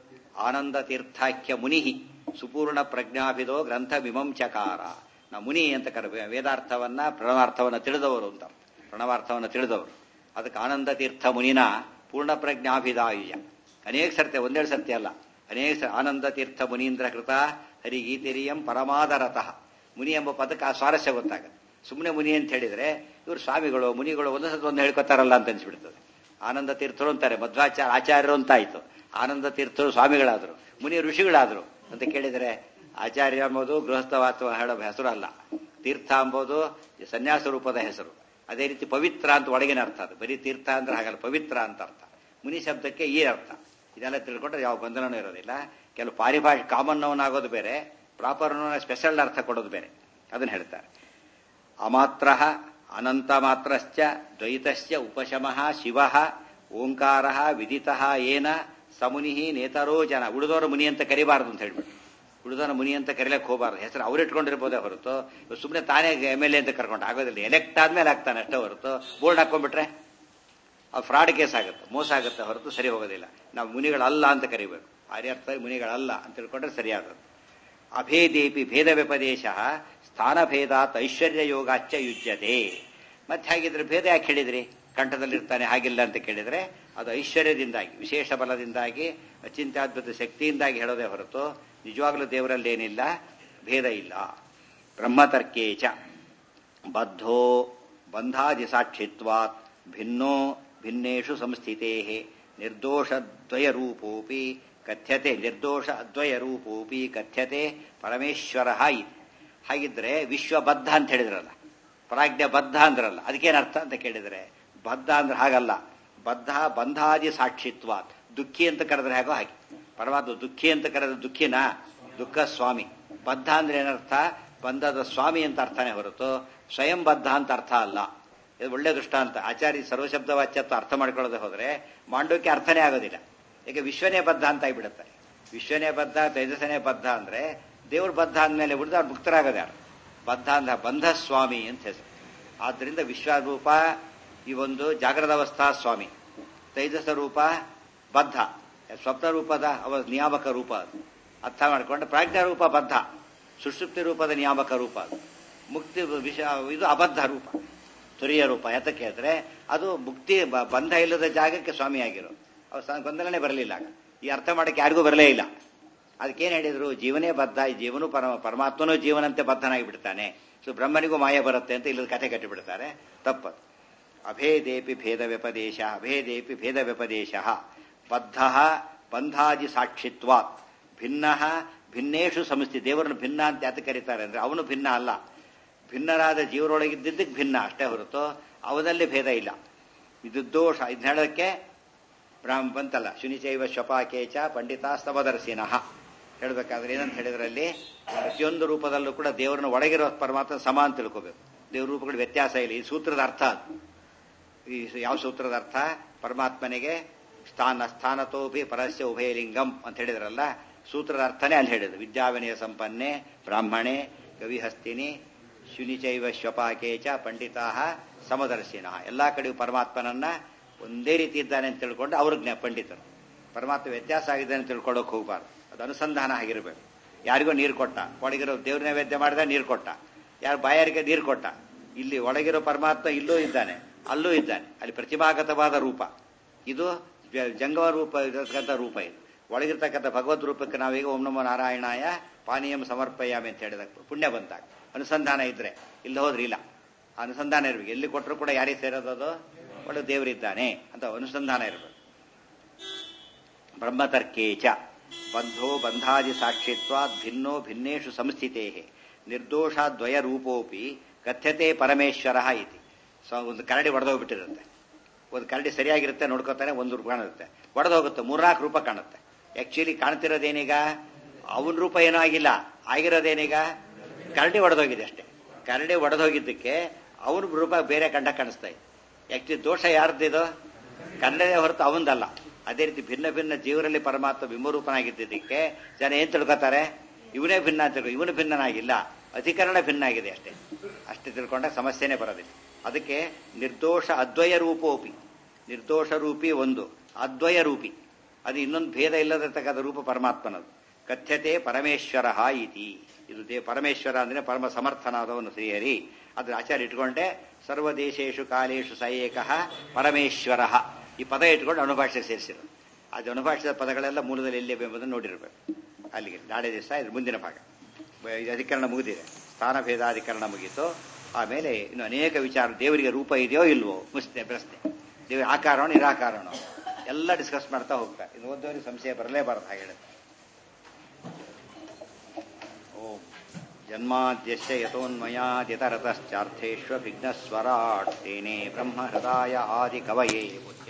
ಆನಂದ ತೀರ್ಥಾಖ್ಯ ಮುನಿಹಿ ಸುಪೂರ್ಣ ಪ್ರಜ್ಞಾಭಿದೋ ಗ್ರಂಥ ವಿಮಂಚಕಾರ ನಾವು ಮುನಿ ಅಂತ ಕರ ವೇದಾರ್ಥವನ್ನ ಪ್ರಣವಾರ್ಥವನ್ನ ತಿಳಿದವರು ಅಂತ ಪ್ರಣವಾರ್ಥವನ್ನ ತಿಳಿದವರು ಅದಕ್ಕೆ ಆನಂದ ತೀರ್ಥ ಮುನಿನ ಪೂರ್ಣ ಪ್ರಜ್ಞಾಭಿದಾಯುಜ ಅನೇಕ ಸರ್ತಿ ಒಂದೆರಡು ಸರ್ತಿ ಅಲ್ಲ ಅನೇಕ ಸ- ಆನಂದ ತೀರ್ಥ ಮುನೀಂದ್ರ ಕೃತ ಹರಿಗೀತಿರಿಯಂ ಪರಮಾದರತಃ ಮುನಿ ಎಂಬ ಪದಕ್ಕೆ ಆ ಸ್ವಾರಸ್ಯ ಗೊತ್ತಾಗುತ್ತೆ ಸುಮ್ಮನೆ ಮುನಿ ಅಂತ ಹೇಳಿದ್ರೆ ಇವರು ಸ್ವಾಮಿಗಳು ಮುನಿಗಳು ಒಂದೊಂದು ಒಂದು ಹೇಳ್ಕೊತಾರಲ್ಲ ಅಂತ ಅನ್ಸ್ಬಿಡ್ತದೆ ಆನಂದ ತೀರ್ಥರು ಅಂತಾರೆ ಮಧ್ವಾಚಾರ ಆಚಾರ್ಯರು ಅಂತ ಆಯ್ತು ಆನಂದ ತೀರ್ಥರು ಸ್ವಾಮಿಗಳಾದ್ರು ಮುನಿ ಋಷಿಗಳಾದ್ರು ಅಂತ ಕೇಳಿದರೆ ಆಚಾರ್ಯ ಎಂಬುದು ಗೃಹಸ್ಥವಾತ್ವ ಹೇಳೋ ಹೆಸರು ಅಲ್ಲ ತೀರ್ಥ ಎಂಬುದು ಸನ್ಯಾಸ ರೂಪದ ಹೆಸರು ಅದೇ ರೀತಿ ಪವಿತ್ರ ಅಂತ ಒಳಗಿನ ಅರ್ಥ ಅದು ಬರೀ ತೀರ್ಥ ಅಂದ್ರೆ ಹಾಗಲ್ಲ ಪವಿತ್ರ ಅಂತ ಅರ್ಥ ಮುನಿ ಶಬ್ದಕ್ಕೆ ಈ ಅರ್ಥ ಇದೆಲ್ಲ ತಿಳ್ಕೊಂಡ್ರೆ ಯಾವ ಬಂಧನನೂ ಇರೋದಿಲ್ಲ ಕೆಲವು ಪಾರಿಭಾಷೆ ಕಾಮನ್ ನೋನ್ ಆಗೋದು ಬೇರೆ ಪ್ರಾಪರ್ ಸ್ಪೆಷಲ್ ಅರ್ಥ ಕೊಡೋದು ಬೇರೆ ಅದನ್ನ ಹೇಳ್ತಾರೆ ಅಮಾತ್ರ ಅನಂತ ಮಾತ್ರಶ್ಚ ದ್ವೈತಸ್ಯ ಉಪಶಮಃ ಶಿವ ಓಂಕಾರ ವಿದಿತ ಏನ ಸಮುನಿ ನೇತರೋ ಜನ ಉಳಿದವರು ಮುನಿ ಅಂತ ಕರಿಬಾರದು ಅಂತ ಹೇಳ್ಬಿಟ್ಟು ಉಳಿದವರ ಮುನಿ ಅಂತ ಕರಿಲಕ್ಕೆ ಹೋಗಬಾರ್ದು ಹೆಸರು ಅವ್ರು ಇಟ್ಕೊಂಡಿರ್ಬೋದೇ ಹೊರತು ಸುಮ್ಮನೆ ತಾನೇ ಎಮ್ ಎಲ್ ಎ ಅಂತ ಕರ್ಕೊಂಡು ಆಗೋದಿಲ್ಲ ಎಲೆಕ್ಟ್ ಆದ್ಮೇಲೆ ಆಗ್ತಾನೆ ಅಷ್ಟೇ ಹೊರತು ಬೋರ್ಡ್ ಹಾಕೊಂಡ್ಬಿಟ್ರೆ ಅದು ಫ್ರಾಡ್ ಕೇಸ್ ಆಗುತ್ತೆ ಮೋಸ ಆಗುತ್ತೆ ಹೊರತು ಸರಿ ಹೋಗೋದಿಲ್ಲ ನಾವು ಮುನಿಗಳಲ್ಲ ಅಂತ ಕರಿಬೇಕು ಆರ್ಯರ್ಥ ಮುನಿಗಳಲ್ಲ ಅಂತ ತಿಳ್ಕೊಂಡ್ರೆ ಸರಿಯಾದದ್ದು ಅಭೇದೇಪಿ ಭೇದ ವ್ಯಪದೇಶ ಸ್ಥಾನಭೇದಾತ್ ಐಶ್ವರ್ಯ ಯೋಗಾಚ್ಚ ಯುಜ್ಯತೆ ಮತ್ತೆ ಹಾಗಿದ್ರೆ ಭೇದ ಯಾಕೆ ಹೇಳಿದ್ರಿ ಕಂಠದಲ್ಲಿರ್ತಾನೆ ಹಾಗಿಲ್ಲ ಅಂತ ಕೇಳಿದ್ರೆ ಅದು ಐಶ್ವರ್ಯದಿಂದಾಗಿ ವಿಶೇಷ ಬಲದಿಂದಾಗಿ ಅಚಿಂತ್ಯಾದ್ಭುತ ಶಕ್ತಿಯಿಂದಾಗಿ ಹೇಳೋದೇ ಹೊರತು ನಿಜವಾಗ್ಲೂ ದೇವರಲ್ಲಿ ಏನಿಲ್ಲ ಭೇದ ಇಲ್ಲ ಬ್ರಹ್ಮತರ್ಕೇಚ ಬದ್ಧೋ ಬಂಧಾದಿ ಸಾಕ್ಷಿತ್ವಾತ್ ಭಿನ್ನೋ ಭಿನ್ನೇಷು ಸಂಸ್ಥಿತೇ ನಿರ್ದೋಷದ್ವಯ ರೂಪೋಪಿ ಕಥ್ಯತೆ ನಿರ್ದೋಷ ಅದ್ವಯ ರೂಪೋಪಿ ಕಥ್ಯತೆ ಪರಮೇಶ್ವರ ಇತಿ ಹಾಗಿದ್ರೆ ವಿಶ್ವಬದ್ಧ ಅಂತ ಹೇಳಿದ್ರಲ್ಲ ಪ್ರಾಜ್ಞ ಬದ್ಧ ಅಂದ್ರಲ್ಲ ಅದಕ್ಕೇನರ್ಥ ಅಂತ ಕೇಳಿದ್ರೆ ಬದ್ಧ ಅಂದ್ರೆ ಹಾಗಲ್ಲ ಬದ್ಧ ಬಂಧಾದಿ ಸಾಕ್ಷಿತ್ವಾತ್ ದುಃಖಿ ಅಂತ ಕರೆದ್ರೆ ಹೇಗೋ ಹಾಗೆ ಪರಮಾತ್ಮ ದುಃಖಿ ಅಂತ ಕರೆದ್ರೆ ದುಃಖಿನ ದುಃಖ ಸ್ವಾಮಿ ಬದ್ಧ ಅಂದ್ರೆ ಏನರ್ಥ ಬಂಧದ ಸ್ವಾಮಿ ಅಂತ ಅರ್ಥನೇ ಹೊರತು ಸ್ವಯಂ ಬದ್ಧ ಅಂತ ಅರ್ಥ ಅಲ್ಲ ಇದು ಒಳ್ಳೆ ದೃಷ್ಟಾಂತ ಆಚಾರ್ಯ ಸರ್ವಶಬ್ದ ವಾಚ್ಯತ್ವ ಅರ್ಥ ಮಾಡ್ಕೊಳ್ಳೋದೇ ಹೋದ್ರೆ ಮಾಂಡೋಕ್ಕೆ ಅರ್ಥನೇ ಆಗೋದಿಲ್ಲ ಈಗ ವಿಶ್ವನೇ ಬದ್ಧ ಅಂತ ಆಗಿಬಿಡುತ್ತೆ ವಿಶ್ವನೇ ಬದ್ಧ ತೇಜಸ್ಸನೇ ಬದ್ಧ ಅಂದ್ರೆ ದೇವ್ರ ಬದ್ಧ ಅಂದಮೇಲೆ ಉಳಿದ ಅವ್ರು ಮುಕ್ತರಾಗದ ಯಾರು ಬದ್ಧ ಅಂದ ಬಂಧ ಸ್ವಾಮಿ ಅಂತ ಹೆಸರು ಆದ್ದರಿಂದ ವಿಶ್ವರೂಪ ಈ ಒಂದು ಜಾಗ್ರದ ಅವಸ್ಥಾ ಸ್ವಾಮಿ ತೈಜಸ ರೂಪ ಬದ್ಧ ಸ್ವಪ್ನ ರೂಪದ ಅವ ನಿಯಾಮಕ ರೂಪ ಅದು ಅರ್ಥ ಮಾಡಿಕೊಂಡು ಪ್ರಾಜ್ಞಾ ರೂಪ ಬದ್ಧ ಸುಷುಪ್ತಿ ರೂಪದ ನಿಯಾಮಕ ರೂಪ ಅದು ಮುಕ್ತಿ ವಿಷ ಇದು ಅಬದ್ಧ ರೂಪ ತುರಿಯ ರೂಪ ಯಾತಕ್ಕೆ ಹೇಳಿದ್ರೆ ಅದು ಮುಕ್ತಿ ಬ- ಬಂಧ ಇಲ್ಲದ ಜಾಗಕ್ಕೆ ಸ್ವಾಮಿಯಾಗಿರೋ ಅವ ಸ- ಗೊಂದಲನೇ ಬರಲಿಲ್ಲ ಆಗ. ಈ ಅರ್ಥ ಮಾಡಕ್ಕೆ ಯಾರಿಗೂ ಬರಲೇ ಇಲ್ಲ ಅದಕ್ಕೇನು ಹೇಳಿದ್ರು ಜೀವನೇ ಬದ್ಧ ಈ ಜೀವನು ಪರಮ ಪರಮಾತ್ಮನೂ ಜೀವನಂತೆ ಬದ್ಧನಾಗಿ ಬಿಡ್ತಾನೆ ಸೊ ಬ್ರಹ್ಮನಿಗೂ ಮಾಯ ಬರುತ್ತೆ ಅಂತ ಇಲ್ಲದ ಕಥೆ ಕಟ್ಟಿಬಿಡ್ತಾರೆ ತಪ್ಪದು ಅಭೇದೇಪಿ ಭೇದ ವ್ಯಪದೇಶ ಅಭೇದೇಪಿ ಭೇದ ವ್ಯಪದೇಶ ಬದ್ಧ ಬಂಧಾದಿ ಸಾಕ್ಷಿತ್ವಾತ್ ಭಿನ್ನ ಭಿನ್ನೇಶು ಸಂಸ್ಥೆ ದೇವರನ್ನು ಭಿನ್ನ ಅಂತ ಯಾತ ಕರೀತಾರೆ ಅಂದ್ರೆ ಅವನು ಭಿನ್ನ ಅಲ್ಲ ಭಿನ್ನರಾದ ಜೀವರೊಳಗಿದ್ದಕ್ಕೆ ಭಿನ್ನ ಅಷ್ಟೇ ಹೊರತು ಅವನಲ್ಲಿ ಭೇದ ಇಲ್ಲ ಇದು ದೋಷ ಇದನ್ನ ಹೇಳೋದಕ್ಕೆ ಬ್ರಾಹ್ಮ ಬಂತಲ್ಲ ಶುನಿಚೈವ ಶ್ವಪಾಕೇಚ ಪಂಡಿತ ಸ್ತವದರ್ಶಿನಃ ಹೇಳ್ಬೇಕಾದ್ರೆ ಏನಂತ ಹೇಳಿದ್ರಲ್ಲಿ ಪ್ರತಿಯೊಂದು ರೂಪದಲ್ಲೂ ಕೂಡ ದೇವರನ್ನ ಒಳಗಿರೋ ಪರಮಾತ್ಮ ಸಮ ಅಂತ ತಿಳ್ಕೋಬೇಕು ದೇವ್ರ ರೂಪಗಳು ವ್ಯತ್ಯಾಸ ಇಲ್ಲ ಈ ಸೂತ್ರದ ಅರ್ಥ ಅದು ಈ ಯಾವ ಸೂತ್ರದ ಅರ್ಥ ಪರಮಾತ್ಮನಿಗೆ ಸ್ಥಾನ ಸ್ಥಾನತೋಪಿ ಪರಸ್ಯ ಉಭಯಲಿಂಗಂ ಅಂತ ಹೇಳಿದ್ರಲ್ಲ ಸೂತ್ರದ ಅರ್ಥನೇ ಅಲ್ಲಿ ಹೇಳಿದ್ರು ವಿದ್ಯಾವಿನಯ ಸಂಪನ್ನೆ ಬ್ರಾಹ್ಮಣೆ ಕವಿಹಸ್ತಿನಿ ಶುನಿಚೈವ ಶ್ವಪಾಕೇಚ ಪಂಡಿತಾ ಸಮದರ್ಶಿನ ಎಲ್ಲಾ ಕಡೆಯೂ ಪರಮಾತ್ಮನನ್ನ ಒಂದೇ ರೀತಿ ಇದ್ದಾನೆ ಅಂತ ತಿಳ್ಕೊಂಡು ಅವರು ಜ್ಞಾ ಪಂಡಿತರು ಪರಮಾತ್ಮ ವ್ಯತ್ಯಾಸ ಆಗಿದೆ ಅಂತ ತಿಳ್ಕೊಳ್ಳೋಕೆ ಹೋಗಬಾರ್ದು ಅದು ಅನುಸಂಧಾನ ಆಗಿರಬೇಕು ಯಾರಿಗೋ ನೀರು ಕೊಟ್ಟ ಒಳಗಿರೋ ದೇವ್ರ ನೈವೇದ್ಯ ಮಾಡಿದ ನೀರು ಕೊಟ್ಟ ಯಾರು ಬಾಯಾರಿಗೆ ನೀರು ಕೊಟ್ಟ ಇಲ್ಲಿ ಒಳಗಿರೋ ಪರಮಾತ್ಮ ಇಲ್ಲೂ ಇದ್ದಾನೆ ಅಲ್ಲೂ ಇದ್ದಾನೆ ಅಲ್ಲಿ ಪ್ರತಿಮಾಗತವಾದ ರೂಪ ಇದು ಜ- ಜಂಗಮ ರೂಪ ಇರತಕ್ಕಂಥ ರೂಪ ಇದು ಒಳಗಿರ್ತಕ್ಕಂಥ ಭಗವದ್ ರೂಪಕ್ಕೆ ನಾವೀಗ ಓಂ ನಮೋ ನಾರಾಯಣಾಯ ಪಾನೀಯಂ ಸಮರ್ಪಯಾಮಿ ಅಂತ ಹೇಳಿದ ಪುಣ್ಯ ಬಂತಾಗ ಅನುಸಂಧಾನ ಇದ್ರೆ ಇಲ್ಲಿ ಹೋದ್ರೆ ಇಲ್ಲ ಆ ಅನುಸಂಧಾನ ಇರ್ಬೇಕು ಎಲ್ಲಿ ಕೊಟ್ಟರು ಕೂಡ ಯಾರಿಗೆ ಸೇರೋದು ಅದು ಒಳ್ಳೆ ದೇವರಿದ್ದಾನೆ ಅಂತ ಅನುಸಂಧಾನ ಇರಬೇಕು ಬ್ರಹ್ಮತರ್ಕೇಚ ಬಂಧೋ ಬಂಧಾದಿ ಸಾಕ್ಷಿತ್ವಾದ್ ಭಿನ್ನೋ ಭಿನ್ನೇಷು ಸಂಸ್ಥಿತೇ ನಿರ್ದೋಷಾದ್ವಯ ರೂಪೋಪಿ ಕಥ್ಯತೆ ಪರಮೇಶ್ವರ ಇತಿ ಸೊ ಒಂದು ಕರಡಿ ಒಡೆದೋಗ್ಬಿಟ್ಟಿರುತ್ತೆ ಒಂದು ಕರಡಿ ಸರಿಯಾಗಿರುತ್ತೆ ನೋಡ್ಕೋತಾನೆ ಒಂದು ರೂಪ ಕಾಣುತ್ತೆ ಒಡೆದೋಗುತ್ತೆ ಮೂರ್ನಾಲ್ಕು ರೂಪ ಕಾಣುತ್ತೆ ಆಕ್ಚುಲಿ ಕಾಣ್ತಿರೋದೇನೀಗ ಅವನ ರೂಪ ಏನೂ ಆಗಿಲ್ಲ ಆಗಿರೋದೇನೀಗ ಕರಡಿ ಒಡೆದೋಗಿದೆ ಅಷ್ಟೇ ಕರಡಿ ಒಡೆದೋಗಿದ್ದಕ್ಕೆ ಅವನ ರೂಪ ಬೇರೆ ಕಂಡ ಕಾಣಿಸ್ತಾ ಇದೆ ಆಕ್ಚುಲಿ ದೋಷ ಯಾರ್ದಿದು ಕನ್ನಡದೇ ಹೊರತು ಅವಂದಲ್ಲ ಅದೇ ರೀತಿ ಭಿನ್ನ ಭಿನ್ನ ಜೀವರಲ್ಲಿ ಪರಮಾತ್ಮ ಬಿಂಬರೂಪನಾಗಿದ್ದಕ್ಕೆ ಜನ ಏನ್ ತಿಳ್ಕೊತಾರೆ ಇವನೇ ಭಿನ್ನ ಅಂತ ತಿಳ್ಕೊ ಇವನು ಭಿನ್ನನಾಗಿಲ್ಲ ಅಧಿಕರಣ ಭಿನ್ನ ಆಗಿದೆ ಅಷ್ಟೇ ಅಷ್ಟೇ ತಿಳ್ಕೊಂಡಾಗ ಸಮಸ್ಯೆನೇ ಬರೋದಿಲ್ಲ ಅದಕ್ಕೆ ನಿರ್ದೋಷ ಅದ್ವಯ ರೂಪೋಪಿ ನಿರ್ದೋಷ ರೂಪಿ ಒಂದು ಅದ್ವಯ ರೂಪಿ ಅದು ಇನ್ನೊಂದು ಭೇದ ಇಲ್ಲದಿರ್ತಕ್ಕಂಥ ರೂಪ ಪರಮಾತ್ಮನದು ಕಥ್ಯತೆ ಪರಮೇಶ್ವರ ಇತಿ ಇದು ದೇ ಪರಮೇಶ್ವರ ಅಂದ್ರೆ ಪರಮ ಸಮರ್ಥನಾದವನು ಶ್ರೀಹರಿ ಅದ್ರ ಆಚಾರ್ಯ ಇಟ್ಕೊಂಡೆ ಸರ್ವ ದೇಶೇಶು ಕಾಲೇಶು ಸ ಏಕಃ ಪರಮೇಶ್ವರ ಈ ಪದ ಇಟ್ಕೊಂಡು ಅನುಭಾಷೆ ಸೇರಿಸಿರೋದು ಅದು ಅನುಭಾಷಿತ ಪದಗಳೆಲ್ಲ ಮೂಲದಲ್ಲಿ ಎಲ್ಲಿ ಎಂಬುದನ್ನು ನೋಡಿರ್ಬೇಕು ಅಲ್ಲಿಗೆ ನಾಳೆ ದಿವಸ ಇದ್ರ ಮುಂದಿನ ಭಾಗ ಬ- ಇದು ಅಧಿಕರಣ ಮುಗಿದಿದೆ ಸ್ಥಾನಭೇದಾಧಿಕರಣ ಮುಗೀತು ಆಮೇಲೆ ಇನ್ನು ಅನೇಕ ವಿಚಾರ ದೇವರಿಗೆ ರೂಪ ಇದೆಯೋ ಇಲ್ವೋ ಮುಸ್ತೆ ಪ್ರಶ್ನೆ ದೇವರ ಆಕಾರನೋ ನಿರಾಕಾರನೋ ಎಲ್ಲ ಡಿಸ್ಕಸ್ ಮಾಡ್ತಾ ಹೋಗ್ತಾರೆ ಇದು ಓದೋರಿಗೆ ಸಂಶಯ ಬರಲೇಬಾರದು ಹಾಗೆ ಹೇಳುತ್ತೆ ಓಂ ಜನ್ಮಾದ್ಯಶ್ಚ ಯತೋನ್ಮಯಾದಿತರತಶ್ಚಾರ್ಥೇಷ್ವಭಿಘ್ನಸ್ವರಾಟ್ ತೇನೇ ಬ್ರಹ್ಮ ಹೃದಯ ಆದಿ ಕವಯೇ